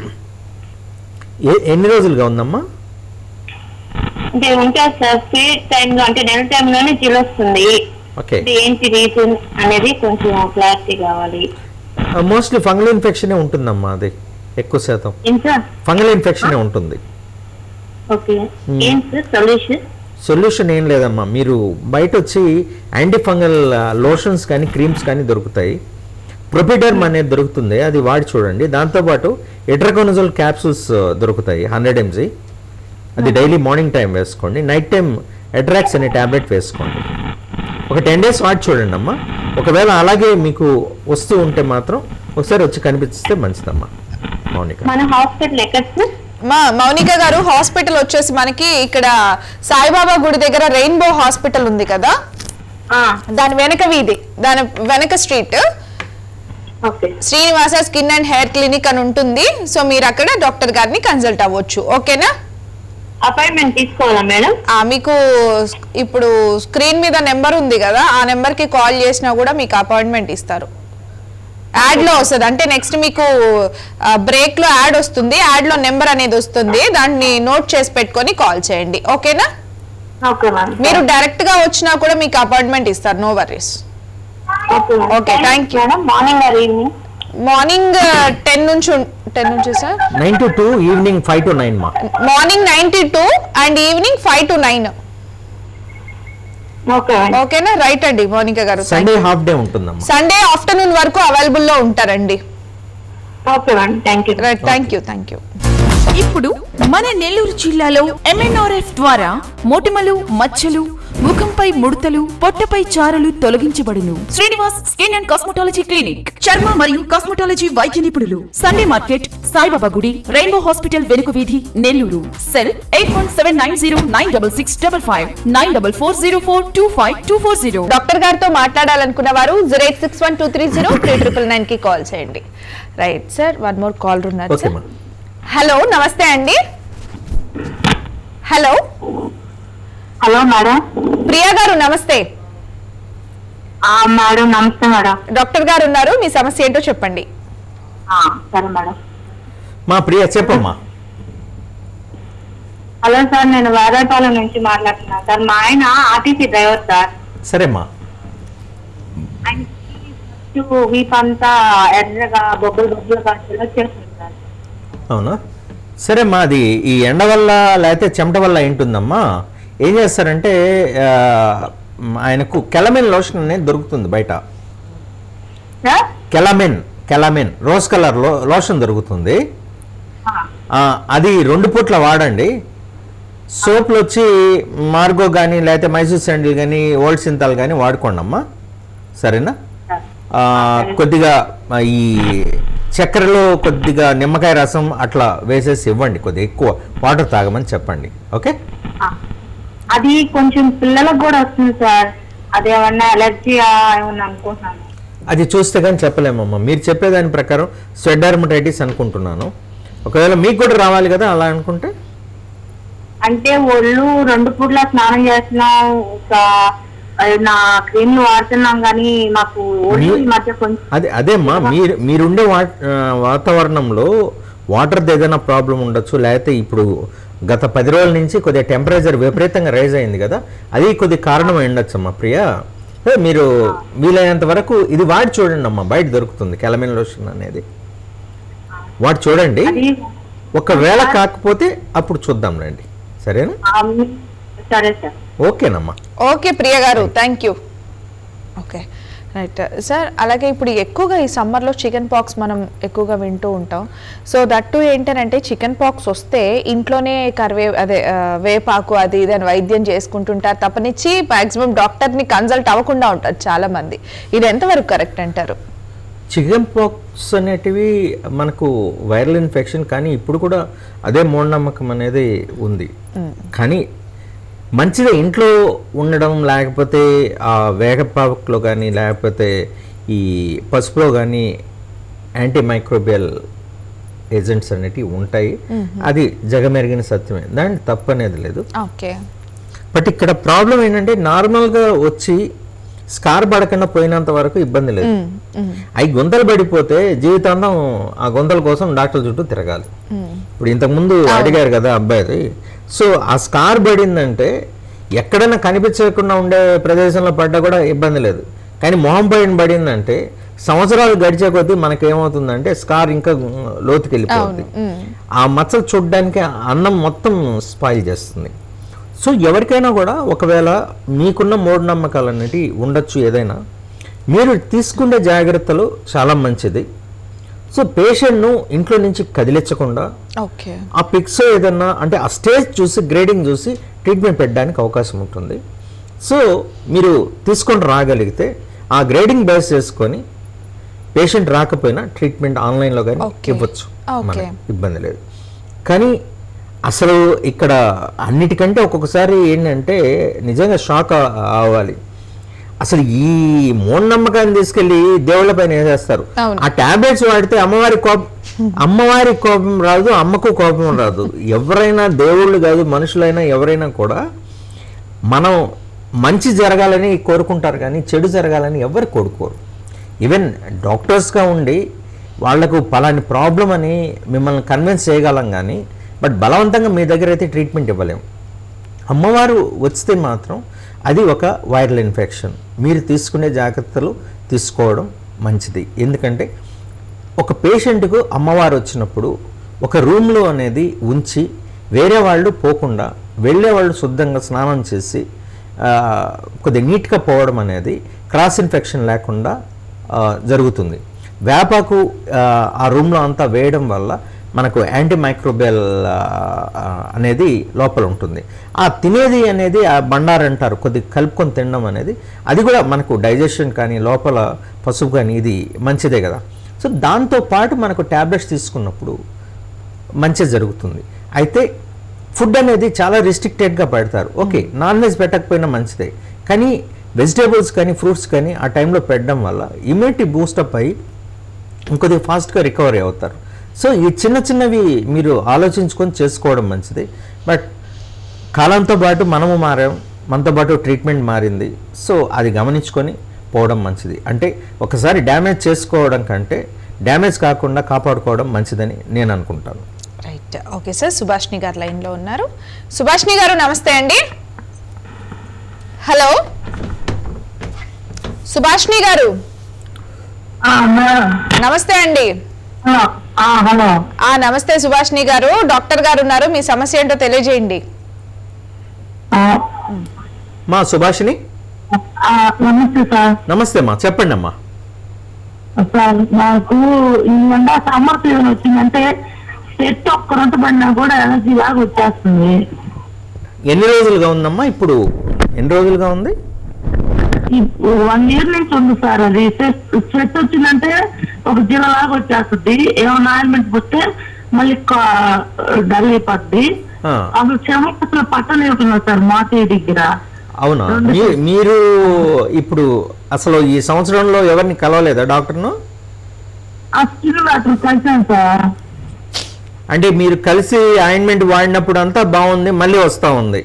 ఏ ఎన్ని రోజులుగా ఉందమ్మా అంటే ఉంటారు సార్ పీరియడ్ టైంలో అంటే నెల టైంలోనే జిల్ వస్తుంది ఓకే అంటే ఏంటి రీజన్ అనేది కొంచెం క్లారిటీ కావాలి మోస్ట్లీ ఫంగల్ ఇన్ఫెక్షనే ఉంటుందమ్మా అది ఎక్కువ శాతం ఏం సార్ ఫంగల్ ఇన్ఫెక్షనే ఉంటుంది ఓకే ఏం సార్ సొల్యూషన్ సొల్యూషన్ ఏం లేదమ్మా మీరు బయట వచ్చి యాంటీ ఫంగల్ లోషన్స్ కానీ క్రీమ్స్ కానీ దొరుకుతాయి ప్రొపిడర్మ్ అనేది దొరుకుతుంది అది వాడి చూడండి దాంతోపాటు ఎట్రకోనజోల్ క్యాప్సూల్స్ దొరుకుతాయి హండ్రెడ్ ఎంజీ అది డైలీ మార్నింగ్ టైం వేసుకోండి నైట్ టైం ఎట్రాక్స్ అనే ట్యాబ్లెట్ వేసుకోండి ఒక టెన్ డేస్ వాడి చూడండి అమ్మా ఒకవేళ అలాగే మీకు వస్తూ ఉంటే మాత్రం ఒకసారి వచ్చి కనిపిస్తే మంచిదమ్మా మౌనిక మన హాస్పిటల్ ఎక్కడ సార్ మా మౌనిక గారు హాస్పిటల్ వచ్చేసి మనకి ఇక్కడ సాయిబాబా గుడి దగ్గర రెయిన్బో హాస్పిటల్ ఉంది కదా ఆ, దాని వెనక వీధి దాని వెనక street okay Srinivasa skin and hair clinic అని ఉంటుంది సో మీరు అక్కడ డాక్టర్ గారిని కన్సల్ట్ అవ్వచ్చు ఓకేనా అపాయింట్మెంట్ తీసుకోవాలా మేడం ఆ, మీకు ఇప్పుడు స్క్రీన్ మీద నెంబర్ ఉంది కదా ఆ నెంబర్కి కాల్ చేసినా కూడా మీకు అపాయింట్మెంట్ ఇస్తారు యాడ్లో వస్తుంది అంటే నెక్స్ట్ మీకు బ్రేక్లో యాడ్ వస్తుంది యాడ్లో నెంబర్ అనేది వస్తుంది దాన్ని నోట్ చేసి పెట్టుకొని కాల్ చేయండి ఓకేనా ఓకే మ్యామ్ మీరు డైరెక్ట్గా వచ్చినా కూడా మీకు అపాయింట్మెంట్ ఇస్తారు no worries okay Okay, thank you. Madam morning or evening morning ten నుంచి టెన్ నుంచి sir nine to two evening five to nine మా morning ninety two and evening five to nine okay ఓకేనా right అండి Monika garu Sunday half day ఉంటుందమ్మా Sunday afternoon వరకు available లో ఉంటారండి okay madam thank you right thank you thank you ఇప్పుడు మన నెల్లూరు జిల్లాలో ఎంఎన్ఆర్ఎఫ్ ద్వారా మొటిమలు మచ్చలు ముఖంపై ముడతలు పొట్టపై చారలు తొలగించబడును Srinivas skin and cosmetology clinic చర్మ మరియు కాస్మెటాలజీ వైద్య నిపుణులు సండే మార్కెట్ సాయిబాబా గుడి రెయిన్బో హాస్పిటల్ వెనుక వీధి Nellore cell eight one seven nine zero nine double six double five nine double four zero four two five two four zero doctor గారితో మాట్లాడాలనుకున్న వారు zero eight six one two three zero three triple nine కి call చేయండి right sir one more call ఉన్నారు okay sir మా hello నమస్తే అండి hello hello madam Priya గారు నమస్తే ఆ, మేడం నమస్తే మేడం డాక్టర్ గారు ఉన్నారు మీ సమస్య ఏంటో చెప్పండి ఆ, సరే మేడం మా ప్రియ చెప్పమ్మా హలో సార్ నేను వేదాయపాలెం నుంచి మాట్లాడుతున్నాను సార్ మా ఆయన ఆర్టీసీ డ్రైవర్ సార్ సరేమ్మా ఆయనకి వీప్ అంతా ఎర్రగా బొబ్బలు బొబ్బలుగా వచ్చేస్తుంది సార్ అవునా సరేమ్మా అది ఈ ఎండ వల్ల లేకపోతే చెమట వల్ల ఏంటుందమ్మా ఏం చేస్తారంటే ఆ, ఆయనకు కెలమెన్ లోషన్ అనేది దొరుకుతుంది బయట sir calamine calamine rose colour లో లోషన్ దొరుకుతుంది ఆ, ఆ, అది రెండు పూట్ల వాడండి సోప్లు వచ్చి మార్గో కానీ లేకపోతే మైసూర్ శాండిల్ కానీ ఓల్డ్ సింతాల్ కానీ వాడుకోండి అమ్మా సరేనా సార్ ఆ, కొద్దిగా ఆ, ఈ చక్కెరలో కొద్దిగా నిమ్మకాయ రసం అట్లా వేసేసి ఇవ్వండి కొద్దిగా ఎక్కువ వాటర్ తాగమని చెప్పండి ఓకే ఆ. అది కొంచెం పిల్లలకు కూడా వస్తుంది సార్ అదేమన్నా ఎలర్జీ ఏమన్నా అనుకుంటున్నాను అది చూస్తే కానీ చెప్పలేమమ్మా మీరు చెప్పేదాని ప్రకారం స్వెడ్డర్మటైటిస్ అనుకుంటున్నాను ఒకవేళ మీకు కూడా రావాలి కదా అలా అనుకుంటే అంటే ఒళ్ళు రెండు పూట్ల స్నానం చేస్తున్నాం ఇంకా అది నా క్రీమ్లు వాడుతున్నాం కానీ మాకు ఒళ్ళు ఈ మధ్య కొంచెం అదే అదేమ్మా మీరు మీరుండే వా ఆ, వాతావరణంలో వాటర్ది ఏదైనా ప్రాబ్లం ఉండొచ్చు లేకపోతే ఇప్పుడు గత పది రోజుల నుంచి కొద్దిగా టెంపరేచర్ విపరీతంగా రైజ్ అయింది కదా అది కొద్ది కారణం అయి ఉండొచ్చు అమ్మా ప్రియా అదే మీరు వీలైనంత వరకు ఇది వాడి చూడండి అమ్మా బయట దొరుకుతుంది కెలమిన్ లోషన్ అనేది వాడి చూడండి అది ఒకవేళ కాకపోతే అప్పుడు చూద్దాం రండి సరేనా ఆ, సరే సార్ ఓకేనమ్మా okay Priya garu thank you okay right sir అలాగే ఇప్పుడు ఎక్కువగా ఈ సమ్మర్లో చికెన్ పాక్స్ మనం ఎక్కువగా వింటూ ఉంటాం సో దట్టు ఏంటంటే చికెన్ పాక్స్ వస్తే ఇంట్లోనే కరివే అదే ఆ, వేపాకు అది ఇది అని వైద్యం చేసుకుంటుంటారు తప్పనిచ్చి మాక్సిమం డాక్టర్ని కన్సల్ట్ అవ్వకుండా ఉంటారు చాలా మంది ఇది ఎంతవరకు కరెక్ట్ అంటారు చికెన్ పాక్స్ అనేటివి మనకు వైరల్ ఇన్ఫెక్షన్ కానీ ఇప్పుడు కూడా అదే మూఢనమ్మకం అనేది ఉంది కానీ మంచిగా ఇంట్లో ఉండడం లేకపోతే ఆ వేగపాకులో కానీ లేకపోతే ఈ పసుపులో కానీ యాంటీ మైక్రోబియల్ ఏజెంట్స్ అనేటివి ఉంటాయి అది జగమెరిగిన సత్యమే దాని తప్పు అనేది లేదు ఓకే బట్ ఇక్కడ ప్రాబ్లం ఏంటంటే నార్మల్గా వచ్చి స్కార్ పడకుండా పోయినంత వరకు ఇబ్బంది లేదు అవి గుంతలు పడిపోతే జీవితాంతం ఆ గుంతల కోసం డాక్టర్ చుట్టూ తిరగాలి ఇప్పుడు ఇంతకుముందు అడిగారు కదా అబ్బాయిది సో ఆ స్కార్ పడిందంటే ఎక్కడైనా కనిపించకుండా ఉండే ప్రదేశంలో పడ్డా కూడా ఇబ్బంది లేదు కానీ మొహం పైన పడిందంటే సంవత్సరాలు గడిచే కొద్దీ మనకేమవుతుందంటే స్కార్ ఇంకా లోతుకి వెళ్ళిపోతుంది ఆ మచ్చలు చూడడానికి అన్నం మొత్తం స్పాయిల్ చేస్తుంది సో ఎవరికైనా కూడా ఒకవేళ మీకున్న మూఢనమ్మకాలు అనేటివి ఉండొచ్చు ఏదైనా మీరు తీసుకునే జాగ్రత్తలు చాలా మంచిది సో పేషెంట్ను ఇంట్లో నుంచి కదిలించకుండా ఓకే ఆ పిక్స్ ఏదన్నా అంటే ఆ స్టేజ్ చూసి గ్రేడింగ్ చూసి ట్రీట్మెంట్ పెట్టడానికి అవకాశం ఉంటుంది సో మీరు తీసుకొని రాగలిగితే ఆ గ్రేడింగ్ బేస్ చేసుకొని పేషెంట్ రాకపోయినా ట్రీట్మెంట్ ఆన్లైన్లో కానీ Okay. ఇవ్వచ్చు Okay. మనకి ఇబ్బంది లేదు కానీ అసలు ఇక్కడ అన్నిటికంటే ఒక్కొక్కసారి ఏంటంటే నిజంగా షాక్ అవ్వాలి అసలు ఈ మూఢనమ్మకాన్ని తీసుకెళ్లి దేవుళ్ళ పైన వేసేస్తారు అవును. ఆ టాబ్లెట్స్ వాడితే అమ్మవారి కోపం అమ్మవారి కోపం రాదు అమ్మకు కోపం రాదు ఎవరైనా దేవుళ్ళు కాదు మనుషులైనా ఎవరైనా కూడా మనం మంచి జరగాలని కోరుకుంటారు కానీ చెడు జరగాలని ఎవరు కోరుకోరు ఈవెన్ డాక్టర్స్గా ఉండి వాళ్లకు పలాని ప్రాబ్లం అని మిమ్మల్ని కన్విన్స్ చేయగలం కానీ బట్ బలవంతంగా మీ దగ్గర అయితే ట్రీట్మెంట్ ఇవ్వలేము అమ్మవారు వస్తే మాత్రం అది ఒక వైరల్ ఇన్ఫెక్షన్ మీరు తీసుకునే జాగ్రత్తలు తీసుకోవడం మంచిది ఎందుకంటే ఒక పేషెంట్కు అమ్మవారు వచ్చినప్పుడు ఒక రూమ్లో అనేది ఉంచి వేరే వాళ్ళు పోకుండా వెళ్ళే వాళ్ళు శుద్ధంగా స్నానం చేసి ఆ, కొద్దిగా నీట్గా పోవడం అనేది క్రాస్ ఇన్ఫెక్షన్ లేకుండా ఆ, జరుగుతుంది వేపాకు ఆ, ఆ రూమ్లో అంతా వేయడం వల్ల మనకు యాంటీ మైక్రోబియల్ అనేది లోపల ఉంటుంది ఆ తినేది అనేది ఆ బండారు అంటారు కొద్దిగా కలుపుకొని తినడం అనేది అది కూడా మనకు డైజెషన్ కానీ లోపల పసుపు కానీ ఇది మంచిదే కదా సో దాంతో పాటు మనకు ట్యాబ్లెట్స్ తీసుకున్నప్పుడు మంచి జరుగుతుంది అయితే ఫుడ్ అనేది చాలా రిస్ట్రిక్టెడ్గా పెడతారు ఓకే నాన్ వెజ్ పెట్టకపోయినా మంచిదే కానీ వెజిటేబుల్స్ కానీ ఫ్రూట్స్ కానీ ఆ టైంలో పెట్టడం వల్ల ఇమ్యూనిటీ బూస్టప్ అయ్యి ఇంకొద్దిగా ఫాస్ట్గా రికవరీ అవుతారు సో ఈ చిన్న చిన్నవి మీరు ఆలోచించుకొని చేసుకోవడం మంచిది బట్ కాలంతో పాటు మనము మారాం మనతో పాటు ట్రీట్మెంట్ మారింది సో అది గమనించుకొని పోవడం మంచిది అంటే ఒకసారి డ్యామేజ్ చేసుకోవడం కంటే డ్యామేజ్ కాకుండా కాపాడుకోవడం మంచిదని నేను అనుకుంటాను రైట్ ఓకే సార్ సుభాష్ని గారు లైన్లో ఉన్నారు సుభాష్ని గారు నమస్తే అండి హలో సుభాష్ని గారు ఆ, మేడం నమస్తే అండి ఆ, ఆ, హలో ఆ నమస్తే సుభాష్ని గారు డాక్టర్ గారు ఉన్నారు మీ సమస్య ఏంటో తెలియజేయండి ఆ, మా సుభాషిని ఆ, నమస్తే సార్ నమస్తే అమ్మా చెప్పండి అమ్మా సార్ నాకు ఈ ఎండ సమ్మర్ సీజన్ వచ్చిందంటే సెట్ ఒక్క రొట్ట పడినా కూడా ఎనర్జీ లాగా వచ్చేస్తుంది ఎన్ని రోజులుగా ఉందమ్మా ఇప్పుడు ఎన్ని రోజులుగా ఉంది వన్ ఇయర్ నుంచి ఉంది సార్ అది స్వెట్ వచ్చిందంటే ఒక జిల లాగా వచ్చేస్తుంది ఏమైనా ఆయిల్మెంట్ పోతే మళ్ళీ డల్ అయిపోద్ది ఆ. అసలు చెమ అసలు పట్టలేకున్నా సార్ మాతే దగ్గర అవునా మీ- మీరు ఇప్పుడు అసలు ఈ సంవత్సరంలో ఎవరిని కలవలేదా డాక్టర్ను ఆ స్కిన్ డాక్టర్ కలిసాను సార్ అంటే మీరు కలిసి ఆయింట్మెంట్ వాడినప్పుడు అంతా బాగుంది మళ్ళీ వస్తూ ఉంది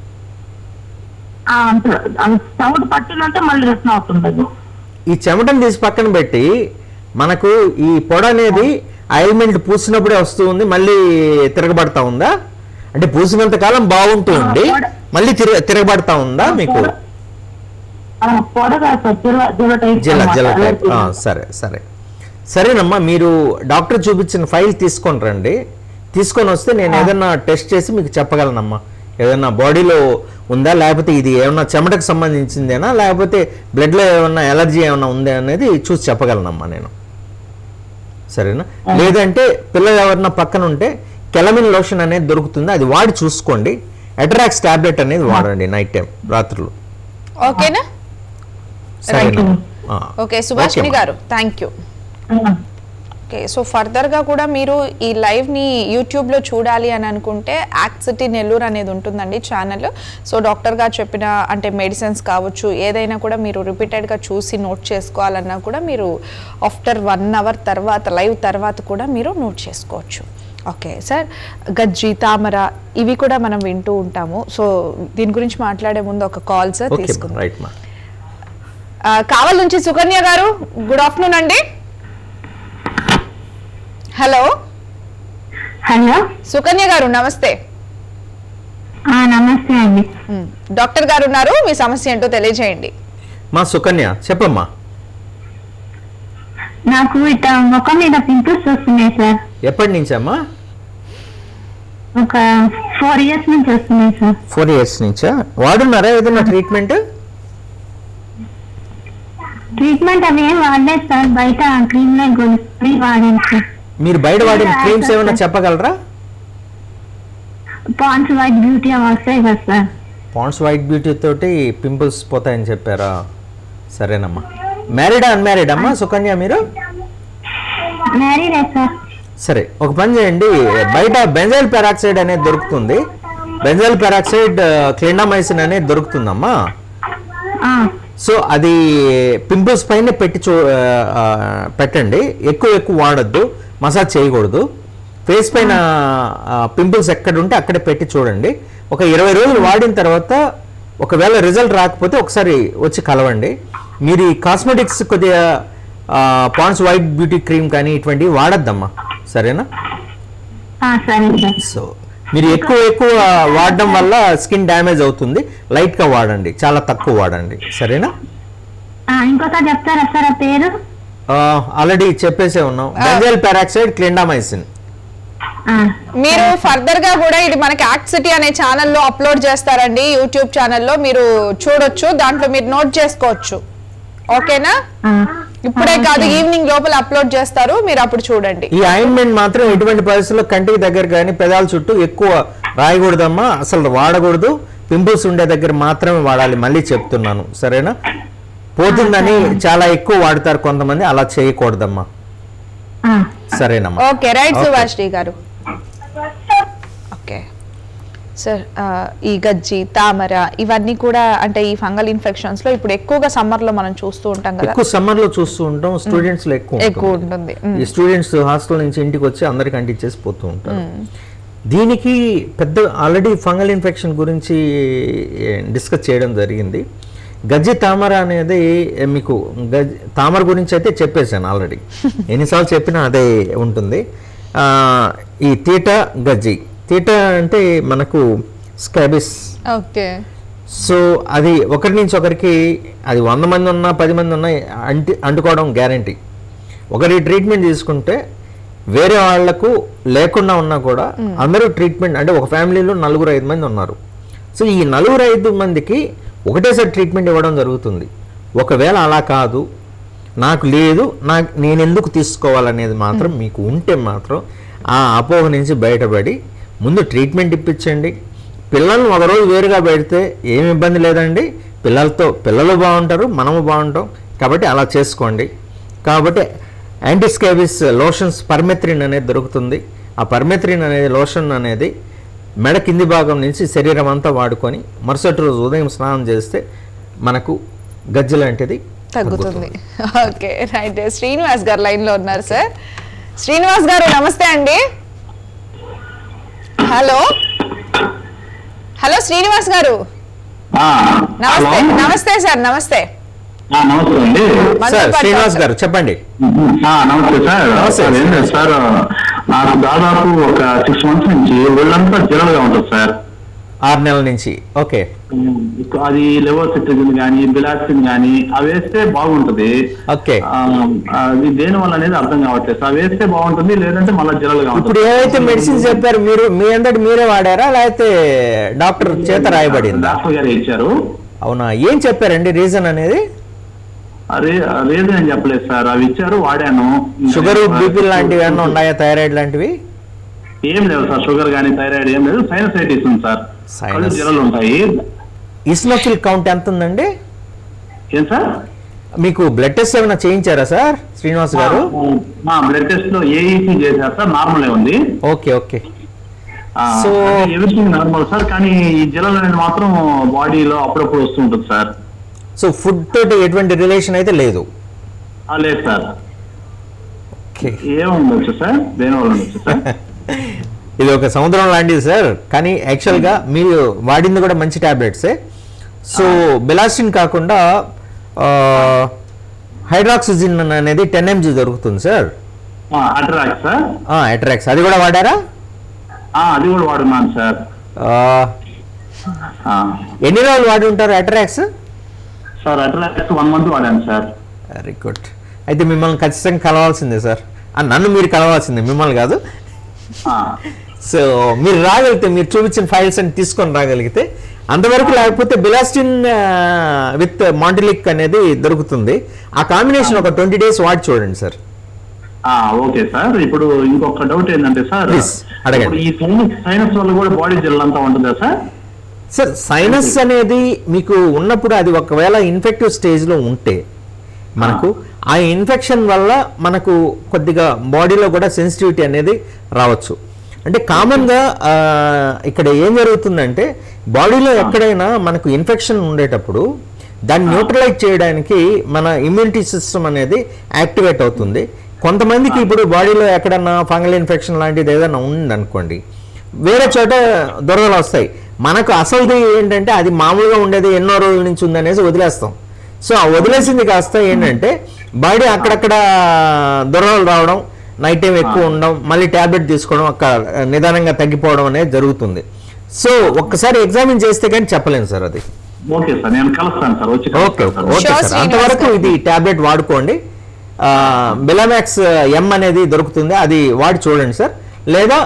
ఆ, అంతే చెమట పట్టిందంటే మళ్ళీ రిటర్న్ అవుతుంది ఈ చెమటను తీసి పక్కన పెట్టి మనకు ఈ పొడ అనేది ఆయిల్మెంట్ పూసినప్పుడే వస్తూ ఉంది మళ్ళీ తిరగబడతా ఉందా అంటే పూసినంత కాలం బాగుంటూ ఉంది మళ్ళీ తిరగ తిరగబడతా ఉందా మీకు ఆ, పొడగా సార్ జిల జిల టైప్ జిల్ల జిల్ల అన్నమాట. టైప్ ఆ, సరే సరే సరేనమ్మా మీరు డాక్టర్ చూపించిన ఫైల్ తీసుకొని రండి తీసుకొని వస్తే నేను ఏదైనా టెస్ట్ చేసి మీకు చెప్పగలనమ్మా ఏదైనా బాడీలో ఉందా లేకపోతే ఇది ఏమన్నా చెమటకు సంబంధించిందేనా లేకపోతే బ్లడ్లో ఏమన్నా ఎలర్జీ ఏమన్నా ఉందా అనేది చూసి చెప్పగలనమ్మా నేను సరేనా లేదంటే పిల్లలు ఎవరన్నా పక్కన ఉంటే కెలమిన్ లోషన్ అనేది దొరుకుతుంది అది వాడి చూసుకోండి అట్రాక్స్ టాబ్లెట్ అనేది వాడండి నైట్ టైం రాత్రులు ఓకేనా సరేనా ఆ. ఓకే సుభాష్ని ఓకేమ్మా. గారు థ్యాంక్ యూ ఆ. ఓకే సో ఫర్దర్గా కూడా మీరు ఈ లైవ్ని యూట్యూబ్లో చూడాలి అని అనుకుంటే యాక్ట్ సిటీ నెల్లూరు అనేది ఉంటుందండి ఛానల్ సో డాక్టర్ గారు చెప్పిన అంటే మెడిసిన్స్ కావచ్చు ఏదైనా కూడా మీరు రిపీటెడ్గా చూసి నోట్ చేసుకోవాలన్నా కూడా మీరు ఆఫ్టర్ వన్ అవర్ తర్వాత లైవ్ తర్వాత కూడా మీరు నోట్ చేసుకోవచ్చు ఓకే సార్ గజ్జి తామర ఇవి కూడా మనం వింటూ ఉంటాము సో దీని గురించి మాట్లాడే ముందు ఒక కాల్ సార్ ఓకే తీసుకుందాం రైట్ మా ఆ, కావల్ నుంచి సుకన్య గారు గుడ్ ఆఫ్టర్నూన్ అండి హలో హలో సుకన్య గారు నమస్తే ఆ, నమస్తే అండి మ్, డాక్టర్ గారు ఉన్నారు మీ సమస్య ఏంటో తెలియజేయండి మా సుకన్య చెప్పమ్మా నాకు ఇట్లా ముఖం మీద పింపుల్స్ వస్తున్నాయి సార్ ఎప్పటి నుంచమ్మా ఒక ఫోర్ ఇయర్స్ నుంచి వస్తున్నాయి సార్ ఫోర్ ఇయర్స్ నుంచా వాడున్నారా ఏదైనా ట్రీట్మెంట్ ట్రీట్మెంట్ అవి ఏం వాడలేదు సార్ బయట క్రీమ్ లో గొలుసుకొని వాడాను సార్ మీరు బయట వాడిన క్రీమ్స్ ఏమైనా చెప్పగలరా పాన్స్ వైట్ బ్యూటీ అవి వస్తాయి కదా సార్ పాండ్స్ వైట్ బ్యూటీ తోటి పింపుల్స్ పోతాయని చెప్పారా సరేనమ్మా మ్యారీడా అన్మ్యారీడ్ అమ్మా సుకన్య మీరు మ్యారీడే సార్ సరే ఒక పని చేయండి బయట బెంజైల్ పెరాక్సైడ్ అనేది దొరుకుతుంది బెంజైల్ పెరాక్సైడ్ క్లిండామైసిన్ అనేది దొరుకుతుందమ్మా ఆ, సో అది పింపుల్స్ పైన పెట్టి చూ ఆ, ఆ, పెట్టండి ఎక్కువ ఎక్కువ వాడద్దు మసాజ్ చేయకూడదు ఫేస్ పైన పింపుల్స్ ఎక్కడ ఉంటే అక్కడే పెట్టి చూడండి ఒక ఇరవై రోజులు వాడిన తర్వాత ఒకవేళ రిజల్ట్ రాకపోతే ఒకసారి వచ్చి కలవండి మీరు ఈ కాస్మెటిక్స్ కొద్దిగా పాండ్స్ వైట్ బ్యూటీ క్రీమ్ కానీ ఇటువంటివి వాడద్దమ్మా సరేనా ఆ, సరే సార్ సో మీరు ఎక్కువ ఎక్కువ వాడడం వల్ల స్కిన్ డ్యామేజ్ అవుతుంది లైట్గా వాడండి చాలా తక్కువ వాడండి సరేనా ఆ, ఇంకోసారి చెప్తారా సార్ ఆ పేరు ఆల్రెడీ చెప్పేసే ఉన్నాం బెంజైల్ పెరాక్సైడ్ క్లిండామైసిన్ ఆ, మీరు ఫర్దర్ గా కూడా ఇది మనకి యాక్ట్ సిటీ అనే ఛానల్లో అప్లోడ్ చేస్తారండి యూట్యూబ్ ఛానల్లో మీరు చూడొచ్చు దాంట్లో మీరు నోట్ చేసుకోవచ్చు ఓకేనా ఆ. ఇప్పుడే కాదు ఈవినింగ్ లోపల అప్లోడ్ చేస్తారు మీరు అప్పుడు చూడండి ఈ ఆయింట్మెంట్ మాత్రం ఎటువంటి పరిస్థితుల్లో కంటికి దగ్గర కానీ పెదాల చుట్టూ ఎక్కువ రాయకూడదమ్మా అసలు వాడకూడదు పింపుల్స్ ఉండే దగ్గర మాత్రమే వాడాలి మళ్ళీ చెప్తున్నాను సరేనా పోతుందని చాలా ఎక్కువ వాడతారు కొంతమంది అలా చేయకూడదమ్మా ఆ. సరేనమ్మా ఓకే రైట్ Okay. సుభాష్ని గారు ఓకే సార్ ఈ గజ్జి తామర ఇవన్నీ కూడా అంటే ఈ ఫంగల్ ఇన్ఫెక్షన్స్ లో ఇప్పుడు ఎక్కువగా సమ్మర్ లో మనం చూస్తూ ఉంటాం కదా ఎక్కువ సమ్మర్ లో చూస్తూ ఉంటాం స్టూడెంట్స్ లో ఎక్కువ ఎక్కువ ఉంటుంది. ఉంటుంది ఈ స్టూడెంట్స్ హాస్టల్ నుంచి ఇంటికి వచ్చి అందరికి అంటించేసి పోతూ ఉంటారు దీనికి పెద్ద ఆల్రెడీ ఫంగల్ ఇన్ఫెక్షన్ గురించి డిస్కస్ చేయడం జరిగింది గజ్జి తామర అనేది ఏ, మీకు గజ్ తామర గురించి అయితే చెప్పేశాను ఆల్రెడీ ఎన్నిసార్లు చెప్పినా అదే ఉంటుంది ఆ, ఈ తీట గజ్జి తీట అంటే మనకు స్కాబిస్ ఓకే సో అది ఒకరి నుంచి ఒకరికి అది వంద మంది ఉన్నా పది మంది ఉన్నా అంటి అంటుకోవడం గ్యారంటీ ఒకరి ట్రీట్మెంట్ తీసుకుంటే వేరే వాళ్లకు లేకుండా ఉన్నా కూడా అందరూ ట్రీట్మెంట్ అంటే ఒక ఫ్యామిలీలో నలుగురు ఐదు మంది ఉన్నారు సో ఈ నలుగురు ఐదు మందికి ఒకటేసారి ట్రీట్మెంట్ ఇవ్వడం జరుగుతుంది ఒకవేళ అలా కాదు నాకు లేదు నాకు నేను ఎందుకు తీసుకోవాలనేది మాత్రం మీకు ఉంటే మాత్రం ఆ అపోహ నుంచి బయటపడి ముందు ట్రీట్మెంట్ ఇప్పించండి పిల్లల్ని ఒకరోజు వేరుగా పెడితే ఏమి ఇబ్బంది లేదండి పిల్లలతో పిల్లలు బాగుంటారు మనము బాగుంటాం కాబట్టి అలా చేసుకోండి కాబట్టి యాంటీస్కాబిస్ లోషన్స్ పర్మెత్రిన్ అనేది దొరుకుతుంది ఆ పర్మెత్రిన్ అనేది లోషన్ అనేది మెడ కింది భాగం నుంచి శరీరం అంతా వాడుకొని మరుసటి రోజు ఉదయం స్నానం చేస్తే మనకు గజ్జ లాంటిది తగ్గుతుంది ఓకే రైట్ శ్రీనివాస్ గారు లైన్ లో ఉన్నారు సార్ శ్రీనివాస్ గారు నమస్తే అండి హలో హలో శ్రీనివాస్ గారు ఆ, నమస్తే హలో. నమస్తే సార్ నమస్తే ఆ, నమస్తే అండి మనతో సార్ పాటు శ్రీనివాస్ డాక్టర్. గారు చెప్పండి ఆ, నమస్తే సార్ నమస్తే. సార్ ఏం లేదు సార్ నాకు దాదాపు ఒక సిక్స్ మంత్స్ నుంచి ఒళ్ళంతా జిరలుగా ఉంటుంది సార్ ఆరు నెలల నుంచి ఓకే ఇక అది లెవోసిట్రిజిన్ కానీ బిలాక్సిన్ కానీ అవి వేస్తే బాగుంటది ఓకే ఆ, అది దేని వల్ల అనేది అర్థం కావట్లేదు సార్ అవి వేస్తే బాగుంటుంది లేదంటే మళ్ళీ జిరలుగా ఇప్పుడు ఉంటుంది ఏవైతే మెడిసిన్ చెప్పారు మీరు మీ అందటి మీరే వాడారా లేకపోతే డాక్టర్ చేత రాయబడిందా డాక్టర్ గారు ఇచ్చారు అవునా ఏం చెప్పారండి రీజన్ అనేది అదే రీజన్ ఏం చెప్పలేదు సార్ అవి ఇచ్చారు వాడాను షుగర్ బీపీ లాంటివి ఏమన్నా ఉన్నాయా థైరాయిడ్ లాంటివి ఏం లేవు సార్ షుగర్ కానీ థైరాయిడ్ ఏం లేదు సైనసైటిస్ ఉంది సార్ Sinus. కళ్ళు జిరలు ఉంటాయి ఇస్నోఫిల్ కౌంట్ ఎంత ఉందండి ఏం సార్ మీకు బ్లడ్ టెస్ట్ ఏమైనా చేయించారా సార్ శ్రీనివాస్ గారు మా బ్లడ్ టెస్ట్ లో ఏఈసీ చేశారు సార్ నార్మల్ ఉంది okay okay so So- everything normal sir కానీ ఈ జిల్లాలో అనేది మాత్రం బాడీలో అప్పుడప్పుడు వస్తుంటుంది సార్ సో ఫుడ్ తోటి ఎటువంటి రిలేషన్ అయితే లేదు ఆ, లేదు సార్ ఓకే ఏముండొచ్చు సార్ దేనివల్ల ఉండొచ్చు సార్ ఇది ఒక సముద్రం లాంటిది సార్ కానీ యాక్చువల్గా మీరు వాడింది కూడా మంచి ట్యాబ్లెట్సే సో బెలాస్టిన్ కాకుండా హైడ్రాక్సిజిన్ అనేది టెన్ ఎంజీ దొరుకుతుంది సార్ అట్రాక్ట్ సార్ అట్రాక్స్ అది కూడా వాడారా ఆ, అది కూడా వాడున్నాను సార్ ఆ, ఆ, ఎన్ని రోజులు వాడి ఉంటారు Atarax sir Atarax one month వాడాను సార్ వెరీ గుడ్ అయితే మిమ్మల్ని ఖచ్చితంగా కలవాల్సిందే సార్ ఆ, నన్ను మీరు కలవాల్సిందే మిమ్మల్ని కాదు ఆ, సో మీరు రాగలిగితే మీరు చూపించిన ఫైల్స్ అని తీసుకొని రాగలిగితే అంతవరకు లేకపోతే బిలాస్టిన్ విత్ మాంటిలిక్ అనేది దొరుకుతుంది ఆ కాంబినేషన్ ఒక ట్వంటీ డేస్ వాడి చూడండి సార్ ఆ, ఓకే సార్ ఇప్పుడు ఇంకొక డౌట్ ఏంటంటే సార్ Please, అడగండి. ఇప్పుడు ఈ సైనస్ సైనస్ వల్ల కూడా బాడీ జెల్ అంతా ఉంటుందా సార్ సార్ సైనస్ అనేది మీకు ఉన్నప్పుడు అది ఒకవేళ ఇన్ఫెక్టివ్ స్టేజ్లో ఉంటే మనకు ఆ ఇన్ఫెక్షన్ వల్ల మనకు కొద్దిగా బాడీలో కూడా సెన్సిటివిటీ అనేది రావచ్చు అంటే కామన్గా ఇక్కడ ఏం జరుగుతుందంటే బాడీలో ఎక్కడైనా మనకు ఇన్ఫెక్షన్ ఉండేటప్పుడు దాన్ని న్యూట్రలైజ్ చేయడానికి మన ఇమ్యూనిటీ సిస్టమ్ అనేది యాక్టివేట్ అవుతుంది కొంతమందికి ఇప్పుడు బాడీలో ఎక్కడన్నా ఫంగల్ ఇన్ఫెక్షన్ లాంటిది ఏదైనా ఉందనుకోండి వేరే చోట దొరదలు వస్తాయి మనకు అసలుది ఏంటంటే అది మామూలుగా ఉండేది ఎన్నో రోజుల నుంచి ఉందనేసి వదిలేస్తాం సో ఆ వదిలేసింది కాస్త ఏంటంటే బాడీ అక్కడక్కడ దొరదలు రావడం నైట్ టైం ఎక్కువ ఉండడం మళ్ళీ ట్యాబ్లెట్ తీసుకోవడం అక్కడ నిదానంగా తగ్గిపోవడం అనేది జరుగుతుంది సో ఒక్కసారి ఎగ్జామిన్ చేస్తే కానీ చెప్పలేను సార్ అది ఓకే సార్ నేను కలుస్తాను సార్ వచ్చి ఓకే కలుస్తాను okay sir. Okay Sure, sir అంతవరకు శ్రీనివాస్ ఇది టాబ్లెట్ వాడుకోండి బెలామాక్స్ ఎం అనేది దొరుకుతుంది అది వాడి చూడండి సార్ లేదా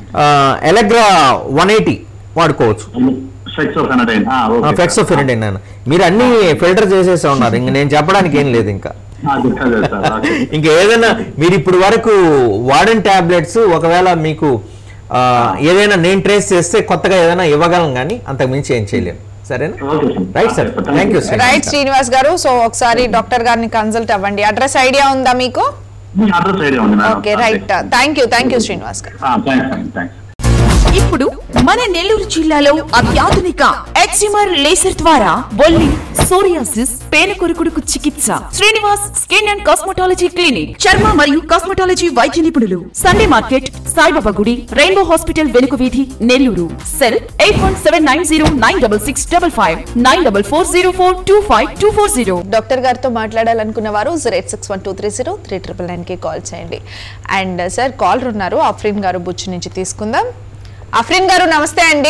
ఎలగ్రా వన్ ఎయిటీ వాడుకోవచ్చు ఫెక్సోఫెనడైన్. ఆ, ఓకే సార్. ఫ్లెక్సోఫిరిడిన్ అని మీరు అన్ని ఫిల్టర్ చేసేసి ఉన్నారు ఇంక నేను చెప్పడానికి ఏం లేదు ఇంకా అది అదే సార్ ఓకే. ఇంకా ఏదైనా మీరు ఇప్పుడు వరకు వాడిన టాబ్లెట్స్ ఒకవేళ మీకు ఆ, ఏదైనా నేను ట్రేస్ చేస్తే కొత్తగా ఏదైనా ఇవ్వగలం కానీ అంతకు మించి ఏం చేయలేము సరేనా okay sir. Right sir thank you right Srinivas గారు సో ఒకసారి డాక్టర్ గారిని కన్సల్ట్ అవ్వండి అడ్రస్ ఐడియా ఉందా మీకు మీ అడ్రస్ ఐడియా ఉంది madam okay right thank you thank you Srinivas గారు థ్యాంక్స్ అండి థ్యాంక్స్ ఇప్పుడు మన నెల్లూరు జిల్లాలో అత్యాధునిక ఎక్సిమర్ లేసర్ ద్వారా బొల్లి సోరియాసిస్ పేన కొరుకుడుకు చికిత్స Srinivas skin and cosmetology clinic చర్మ మరియు కాస్మెటాలజీ వైద్య నిపుణులు సండే మార్కెట్ సాయిబాబా గుడి రెయిన్బో హాస్పిటల్ వెనుక వీధి Nellore cell eight one seven nine zero nine double six double five nine double four zero four two five two four zero doctor గారితో మాట్లాడాలనుకున్న వారు zero eight six one two three zero three triple నైన్కి call చేయండి and sir caller ఉన్నారు అఫ్రీన్ గారు Butch నుంచి తీసుకుందాం అఫ్రీన్ గారు నమస్తే అండి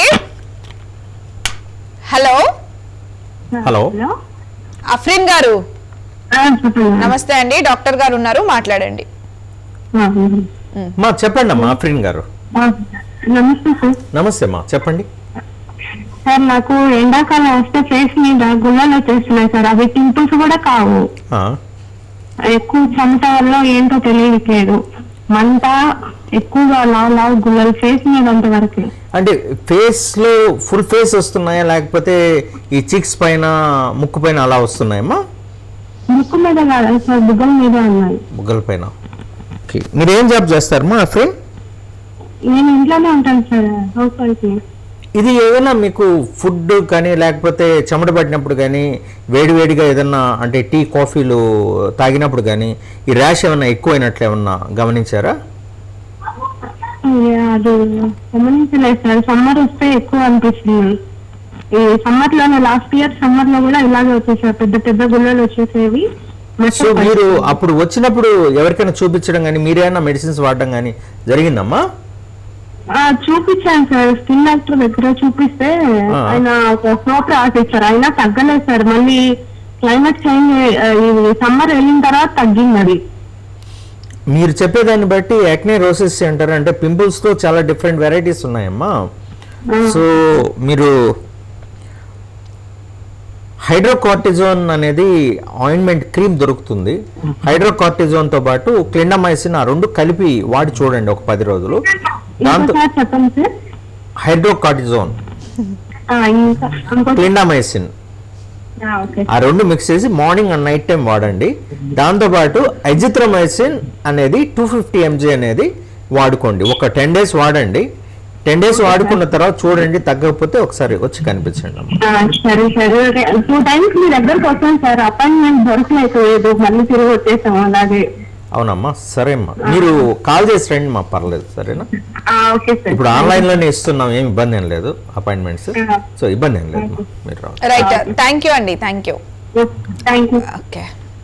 హలో హలో హలో అఫ్రీన్ గారు ఆ, చెప్పండి నమస్తే అండి డాక్టర్ గారు ఉన్నారు మాట్లాడండి ఆ, మా చెప్పండి అమ్మా అఫ్రీన్ గారు ఆ, నమస్తే సార్ నమస్తే అమ్మా చెప్పండి సార్ నాకు ఎండాకాలం వస్తే ఫేస్ మీద గుల్లలు వచ్చేస్తున్నాయి సార్ అవి పింపుల్స్ కూడా కావు ఆ, ఎక్కువ చెమట వల్ల ఏంటో తెలియట్లేదు మంట ఎక్కువగా లావు లావు గుల్లలు ఫేస్ మీద అంతవరకు అంటే ఫేస్ లో ఫుల్ ఫేస్ వస్తున్నాయా లేకపోతే ఈ చిక్స్ పైన ముక్కు పైన అలా వస్తున్నాయమ్మా ముక్కు మీద కాదు సార్ బుగ్గల మీద ఉన్నాయి బుగ్గల పైన ఓకే మీరు ఏం జాబ్ చేస్తారమ్మా అఫ్రీన్ నేను ఇంట్లోనే ఉంటాను సార్ హౌస్ వైఫ్ ఇది ఏదైనా మీకు ఫుడ్ కానీ లేకపోతే చెమట పట్టినప్పుడు కానీ వేడివేడిగా ఏదన్నా అంటే టీ కాఫీలు తాగినప్పుడు కానీ ఈ ర్యాష్ ఏమన్నా ఎక్కువైనట్లు ఏమన్నా గమనించారా అది గమనించలేదు సార్ సమ్మర్ వస్తే ఎక్కువ అనిపిస్తుంది ఈ సమ్మర్ లోనే లాస్ట్ ఇయర్ సమ్మర్ లో కూడా ఇలాగే వచ్చేసాయి పెద్ద పెద్ద గుళ్ళలు వచ్చేసేవి మొత్తం సో మీరు అప్పుడు వచ్చినప్పుడు ఎవరికైనా చూపించడం కానీ మీరేమైనా మెడిసిన్స్ వాడడం కానీ జరిగిందమ్మా ఆ, చూపించాను సార్ స్కిన్ డాక్టర్ దగ్గర చూపిస్తే ఆ. ఆయన ఒక సోప్ రాసిచ్చారు అయినా తగ్గలేదు సార్ మళ్ళీ క్లైమేట్ చేంజ్ ఇది సమ్మర్ వెళ్ళిన తర్వాత తగ్గింది అది మీరు చెప్పేదాన్ని బట్టి యాక్నే రోసిస్ అంటారు అంటే పింపుల్స్తో చాలా డిఫరెంట్ వెరైటీస్ ఉన్నాయమ్మా సో మీరు హైడ్రోకార్టిజోన్ అనేది ఆయింట్మెంట్ క్రీమ్ దొరుకుతుంది హైడ్రోకార్టిజోన్తో పాటు క్లిండమైసిన్ ఆ రెండు కలిపి వాడి చూడండి ఒక పది రోజులు దాంతో ఇంకోసారి చెప్పండి సార్ హైడ్రోకార్టిజోన్ ఆ, ఇంకా ఇంకో క్లిండామైసిన్ ఓకే ఆ రెండు మిక్స్ చేసి మార్నింగ్ అండ్ నైట్ టైం వాడండి దాంతోపాటు ఎజిత్రమైసిన్ అనేది టూ ఫిఫ్టీ ఎంజీ అనేది వాడుకోండి ఒక టెన్ డేస్ వాడండి టెన్ డేస్ వాడుకున్న తర్వాత చూడండి తగ్గకపోతే ఒకసారి వచ్చి కనిపించండి అమ్మ ఆ, సరే సరే టూ టైమ్స్ మీ దగ్గరకు వస్తాను సార్ అపాయింట్మెంట్ దొరకలేదు మళ్ళీ తిరిగి వచ్చేసాము అలాగే అవునమ్మా సరే అమ్మా మీరు కాల్ చేసి రండి మా పర్లేదు సరేనా ఆ, ఓకే సార్ ఇప్పుడు ఆన్లైన్ లోనే ఇస్తున్నాం ఏం ఇబ్బంది ఏం లేదు అపాయింట్మెంట్స్ Yeah. సో ఇబ్బంది ఏం లేదు మీరు రావచ్చు రైట్ థ్యాంక్ యూ అండి thank you thank you okay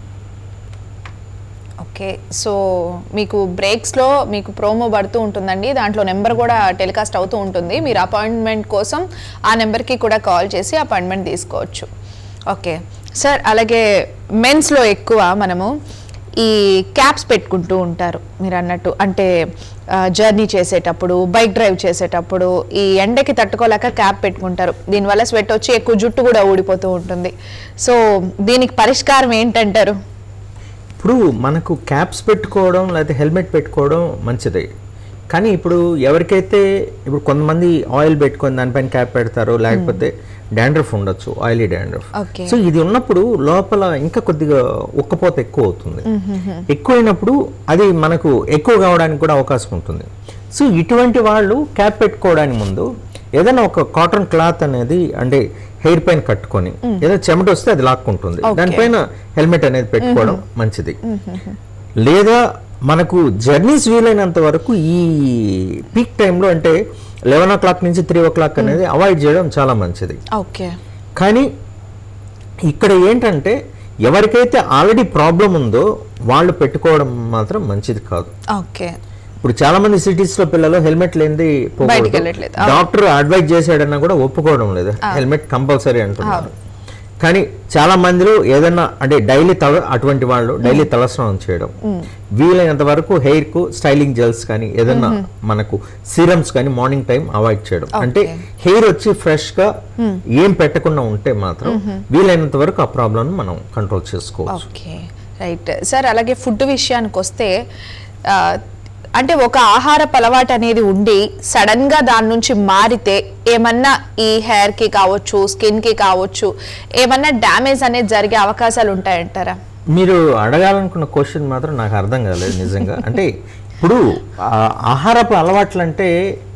okay so మీకు బ్రేక్స్లో మీకు ప్రోమో పడుతూ ఉంటుందండి దాంట్లో నెంబర్ కూడా టెలికాస్ట్ అవుతూ ఉంటుంది మీరు అపాయింట్మెంట్ కోసం ఆ నెంబర్కి కూడా కాల్ చేసి అపాయింట్మెంట్ తీసుకోవచ్చు ఓకే సార్ అలాగే మెన్స్లో ఎక్కువ మనము ఈ క్యాప్స్ పెట్టుకుంటూ ఉంటారు మీరు అన్నట్టు అంటే జర్నీ చేసేటప్పుడు బైక్ డ్రైవ్ చేసేటప్పుడు ఈ ఎండకి తట్టుకోలేక క్యాప్ పెట్టుకుంటారు దీనివల్ల స్వెట్ వచ్చి ఎక్కువ జుట్టు కూడా ఊడిపోతూ ఉంటుంది సో దీనికి పరిష్కారం ఏంటంటారు ఇప్పుడు మనకు క్యాప్స్ పెట్టుకోవడం లేకపోతే హెల్మెట్ పెట్టుకోవడం మంచిదే కానీ ఇప్పుడు ఎవరికైతే ఇప్పుడు కొంతమంది ఆయిల్ పెట్టుకొని దానిపైన క్యాప్ పెడతారో లేకపోతే డాండ్రఫ్ ఉండొచ్చు ఆయిలీ డాండ్రఫ్ Okay. సో ఇది ఉన్నప్పుడు లోపల ఇంకా కొద్దిగా ఉక్కపోత ఎక్కువ అవుతుంది ఎక్కువైనప్పుడు అది మనకు ఎక్కువ కావడానికి కూడా అవకాశం ఉంటుంది సో ఇటువంటి వాళ్ళు క్యాప్ పెట్టుకోవడానికి ముందు ఏదైనా ఒక కాటన్ క్లాత్ అనేది అంటే హెయిర్ పైన కట్టుకొని ఏదైనా చెమట వస్తే అది లాక్కుంటుంది Okay. దానిపైన హెల్మెట్ అనేది పెట్టుకోవడం మంచిది లేదా మనకు జర్నీస్ వీలైనంత వరకు ఈ పీక్ టైంలో అంటే లెవెన్ ఓ క్లాక్ నుంచి త్రీ ఓ క్లాక్ అనేది అవాయిడ్ చేయడం చాలా మంచిది ఓకే కానీ ఇక్కడ ఏంటంటే ఎవరికైతే ఆల్రెడీ ప్రాబ్లం ఉందో వాళ్ళు పెట్టుకోవడం మాత్రం మంచిది కాదు ఓకే ఇప్పుడు చాలా మంది సిటీస్ లో పిల్లలు హెల్మెట్ లేనిది బయటికి వెళ్ళట్లేదు. అవును. డాక్టర్ అడ్వైజ్ చేశాడన్నా కూడా ఒప్పుకోవడం లేదు హెల్మెట్ కంపల్సరీ అంటున్నారు కానీ చాలా మందిలో ఏదన్నా అంటే డైలీ తల అటువంటి వాళ్ళు డైలీ తలస్నానం చేయడం వీలైనంత వరకు హెయిర్ కు స్టైలింగ్ జెల్స్ కానీ ఏదన్నా మనకు సీరమ్స్ కానీ మార్నింగ్ టైం అవాయిడ్ చేయడం అంటే హెయిర్ వచ్చి ఫ్రెష్ గా ఏం పెట్టకుండా ఉంటే మాత్రం వీలైనంత వరకు ఆ ప్రాబ్లం మనం కంట్రోల్ చేసుకోవచ్చు ఓకే రైట్ సార్ అలాగే ఫుడ్ విషయానికి వస్తే ఆ, అంటే ఒక ఆహారపు అలవాటు అనేది ఉండి సడన్ గా దాని నుంచి మారితే ఏమన్నా ఈ హెయిర్ కి కావచ్చు స్కిన్ కి కావచ్చు ఏమన్నా డ్యామేజ్ అనేది జరిగే అవకాశాలు ఉంటాయంటారా మీరు అడగాలనుకున్న క్వశ్చన్ మాత్రం నాకు అర్థం కాలేదు నిజంగా అంటే ఇప్పుడు ఆ ఆహారపు అలవాట్లు అంటే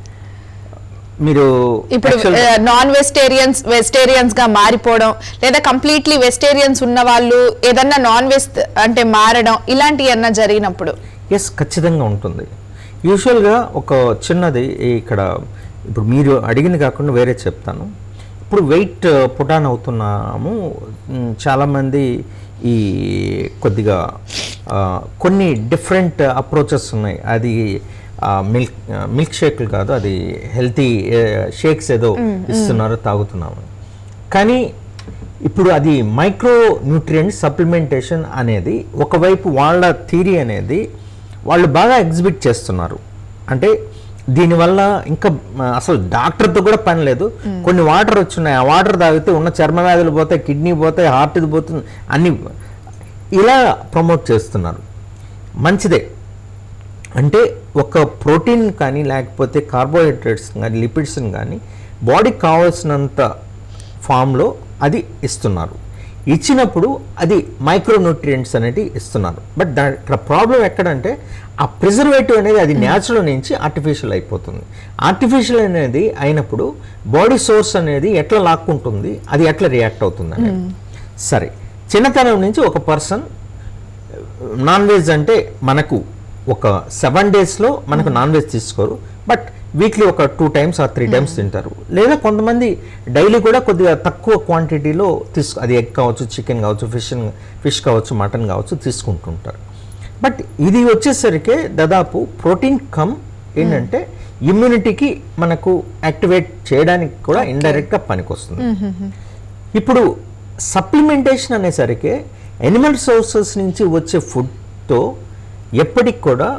మీరు ఇప్పుడు actual- నాన్ వెజిటేరియన్స్ వెజిటేరియన్స్ గా మారిపోవడం లేదా కంప్లీట్లీ వెజిటేరియన్స్ ఉన్న వాళ్ళు ఏదన్నా నాన్ వెజ్ అంటే మారడం ఇలాంటివి ఏమన్నా జరిగినప్పుడు ఎస్ ఖచ్చితంగా ఉంటుంది యూజువల్గా ఒక చిన్నది ఇక్కడ ఇప్పుడు మీరు అడిగింది కాకుండా వేరే చెప్తాను ఇప్పుడు వెయిట్ పుటాన్ అవుతున్నాము మ్, చాలామంది ఈ కొద్దిగా ఆ, కొన్ని డిఫరెంట్ అప్రోచెస్ ఉన్నాయి అది మిల్క్ మిల్క్ షేక్లు కాదు అది హెల్తీ షేక్స్ ఏదో ఇస్తున్నారు తాగుతున్నాము కానీ ఇప్పుడు అది మైక్రో న్యూట్రియంట్ సప్లిమెంటేషన్ అనేది ఒకవైపు వాళ్ళ థీరీ అనేది వాళ్ళు బాగా ఎగ్జిబిట్ చేస్తున్నారు అంటే దీనివల్ల ఇంకా మ, అసలు డాక్టర్తో కూడా పని లేదు కొన్ని వాటర్ వచ్చున్నాయి ఆ వాటర్ తాగితే ఉన్న చర్మ వ్యాధులు పోతాయి కిడ్నీ పోతాయి హార్ట్ ఇది పోతుంది అన్ని ఇలా ప్రమోట్ చేస్తున్నారు మంచిదే అంటే ఒక ప్రోటీన్ కానీ లేకపోతే కార్బోహైడ్రేట్స్ కానీ లిపిడ్స్ని కానీ బాడీకి కావాల్సినంత ఫామ్లో అది ఇస్తున్నారు ఇచ్చినప్పుడు అది మైక్రోన్యూట్రియంట్స్ అనేది ఇస్తున్నారు బట్ దా ఇక్కడ ప్రాబ్లం ఎక్కడంటే ఆ ప్రిజర్వేటివ్ అనేది అది న్యాచురల్ నుంచి ఆర్టిఫిషియల్ అయిపోతుంది ఆర్టిఫిషియల్ అనేది అయినప్పుడు బాడీ సోర్స్ అనేది ఎట్లా లాక్కుంటుంది అది ఎట్లా రియాక్ట్ అవుతుంది అనేది సరే చిన్నతనం నుంచి ఒక పర్సన్ నాన్ వెజ్ అంటే మనకు ఒక సెవెన్ డేస్లో మనకు నాన్ వెజ్ తీసుకోరు బట్ వీక్లీ ఒక two times or three times తింటారు లేదా కొంతమంది డైలీ కూడా కొద్దిగా తక్కువ క్వాంటిటీలో తీసుకు అది ఎగ్ కావచ్చు చికెన్ కావచ్చు ఫిష్ ఫిష్ కావచ్చు మటన్ కావచ్చు తీసుకుంటుంటారు బట్ ఇది వచ్చేసరికి దాదాపు ప్రోటీన్ కమ్ ఏంటంటే ఇమ్యూనిటీకి మనకు యాక్టివేట్ చేయడానికి కూడా ఇండైరెక్ట్గా పనికొస్తుంది ఇప్పుడు సప్లిమెంటేషన్ అనేసరికి ఎనిమల్ సోర్సెస్ నుంచి వచ్చే ఫుడ్తో ఎప్పటికి కూడా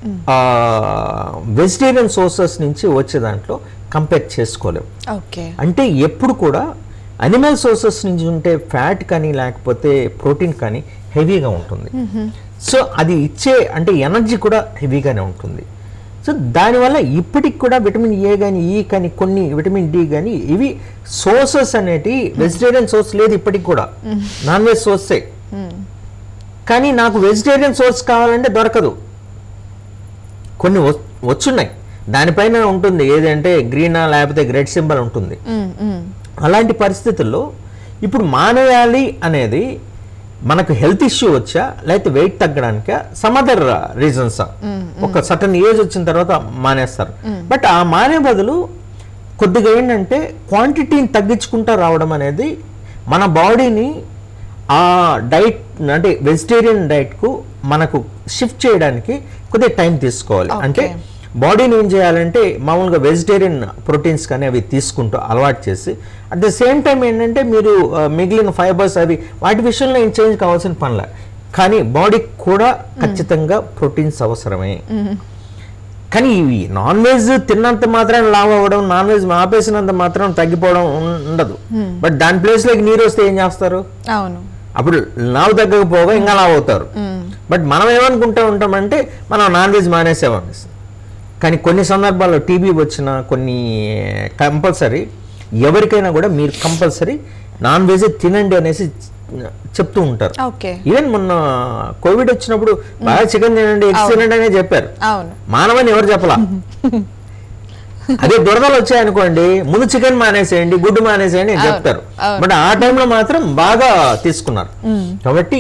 వెజిటేరియన్ సోర్సెస్ నుంచి వచ్చే దాంట్లో కంపేర్ చేసుకోలేము ఓకే అంటే ఎప్పుడు కూడా అనిమల్ సోర్సెస్ నుంచి ఉంటే ఫ్యాట్ కానీ లేకపోతే ప్రోటీన్ కానీ హెవీగా ఉంటుంది సో అది ఇచ్చే అంటే ఎనర్జీ కూడా హెవీగానే ఉంటుంది సో దానివల్ల ఇప్పటికి కూడా విటమిన్ ఏ కానీ ఈ కానీ కొన్ని విటమిన్ డి కానీ ఇవి సోర్సెస్ అనేటి వెజిటేరియన్ సోర్స్ లేదు ఇప్పటికి కూడా నాన్ వెజ్ సోర్సే కానీ నాకు వెజిటేరియన్ సోర్స్ కావాలంటే దొరకదు కొన్ని వ- వచ్చున్నాయి దానిపైన ఉంటుంది ఏదంటే గ్రీనా లేకపోతే రెడ్ సింబల్ ఉంటుంది మ్మ్, మ్మ్. అలాంటి పరిస్థితుల్లో ఇప్పుడు మానేయాలి అనేది మనకు హెల్త్ ఇష్యూ వచ్చా లేకపోతే వెయిట్ తగ్గడానికా సమ్ అదర్ రీజన్సా ఒక సటన్ ఏజ్ వచ్చిన తర్వాత మానేస్తారు బట్ ఆ మానే బదులు కొద్దిగా ఏంటంటే క్వాంటిటీని తగ్గించుకుంటా రావడం అనేది మన బాడీని ఆ డైట్ అంటే వెజిటేరియన్ డైట్కు మనకు షిఫ్ట్ చేయడానికి కొద్దిగా టైం తీసుకోవాలి అంటే బాడీని ఏం చేయాలంటే మామూలుగా వెజిటేరియన్ ప్రోటీన్స్ కానీ అవి తీసుకుంటూ అలవాటు చేసి అట్ ద సేమ్ టైం ఏంటంటే మీరు ఆ, మిగిలిన ఫైబర్స్ అవి వాటి విషయంలో ఏం చేంజ్ కావాల్సిన పనిలే కానీ బాడీకి కూడా ఖచ్చితంగా ప్రోటీన్స్ అవసరమే కానీ ఇవి నాన్ వెజ్ తిన్నంత మాత్రం లావ్ అవ్వడం నాన్ వెజ్ ఆపేసినంత మాత్రం తగ్గిపోవడం ఉం- ఉండదు బట్ దాని ప్లేస్లోకి నీరు వస్తే ఏం చేస్తారు అవును అప్పుడు లావు తగ్గకపోగా ఇంకా లావు అవుతారు బట్ మనం ఏమనుకుంటూ ఉంటామంటే మనం నాన్ వెజ్ మానేసామని కానీ కొన్ని సందర్భాల్లో టీబీ వచ్చిన కొన్ని కంపల్సరీ ఎవరికైనా కూడా మీరు కంపల్సరీ నాన్ వెజ్ తినండి అనేసి చెప్తూ ఉంటారు ఓకే ఈవెన్ మొన్న కోవిడ్ వచ్చినప్పుడు బాగా చికెన్ తినండి ఎగ్స్ తినండి అనే చెప్పారు అవును మానవని ఎవరు చెప్పలా అదే దురదలు వచ్చాయనుకోండి ముందు చికెన్ మానేసేయండి గుడ్డు మానేసేయండి అని అవును, చెప్తారు అవును. బట్ ఆ టైంలో మాత్రం బాగా తీసుకున్నారు కాబట్టి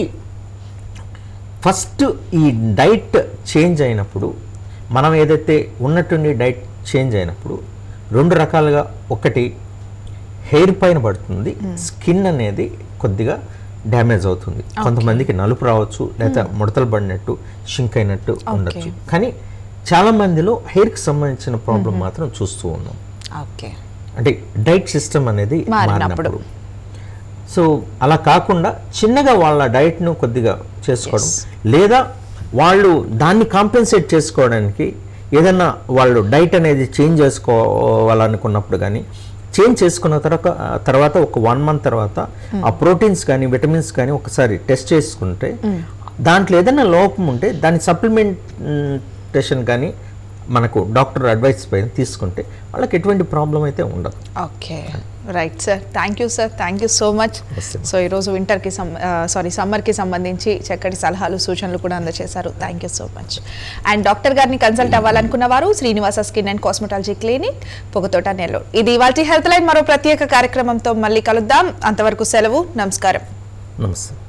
ఫస్ట్ ఈ డైట్ చేంజ్ అయినప్పుడు మనం ఏదైతే ఉన్నట్టుండి డైట్ చేంజ్ అయినప్పుడు రెండు రకాలుగా ఒకటి హెయిర్ పైన పడుతుంది స్కిన్ అనేది కొద్దిగా డ్యామేజ్ అవుతుంది కొంతమందికి నలుపు రావచ్చు లేదా ముడతలు పడినట్టు షింక్ అయినట్టు ఉండొచ్చు కానీ చాలా మందిలో హెయిర్కి సంబంధించిన ప్రాబ్లం మాత్రం చూస్తూ ఉన్నాం ఓకే అంటే డైట్ సిస్టమ్ అనేది మారినప్పుడు. మారినప్పుడు సో అలా కాకుండా చిన్నగా వాళ్ళ డైట్ను కొద్దిగా చేసుకోవడం లేదా వాళ్ళు దాన్ని కాంపెన్సేట్ చేసుకోవడానికి ఏదన్నా వాళ్ళు డైట్ అనేది చేంజ్ చేసుకోవాలనుకున్నప్పుడు కానీ చేంజ్ చేసుకున్న తర్వాత తర్వాత ఒక వన్ మంత్ తర్వాత ఆ ప్రోటీన్స్ కానీ విటమిన్స్ కానీ ఒకసారి టెస్ట్ చేసుకుంటే దాంట్లో ఏదైనా లోపం ఉంటే దాని సప్లిమెంటేషన్ కానీ మనకు డాక్టర్ అడ్వైస్ పైన తీసుకుంటే వాళ్ళకి ఎటువంటి ప్రాబ్లం అయితే ఉండదు okay right sir thank you sir thank you so much so ఈరోజు వింటర్కి సం సారీ సమ్మర్కి సంబంధించి చక్కటి సలహాలు సూచనలు కూడా అందజేశారు thank you so much and doctor గారిని కన్సల్ట్ అవ్వాలనుకున్న వారు Srinivasa skin and cosmetology clinic Pogathota Nellore ఇది ఇవాళ హెల్త్ లైన్ మరో ప్రత్యేక కార్యక్రమంతో మళ్ళీ కలుద్దాం అంతవరకు సెలవు నమస్కారం నమస్తే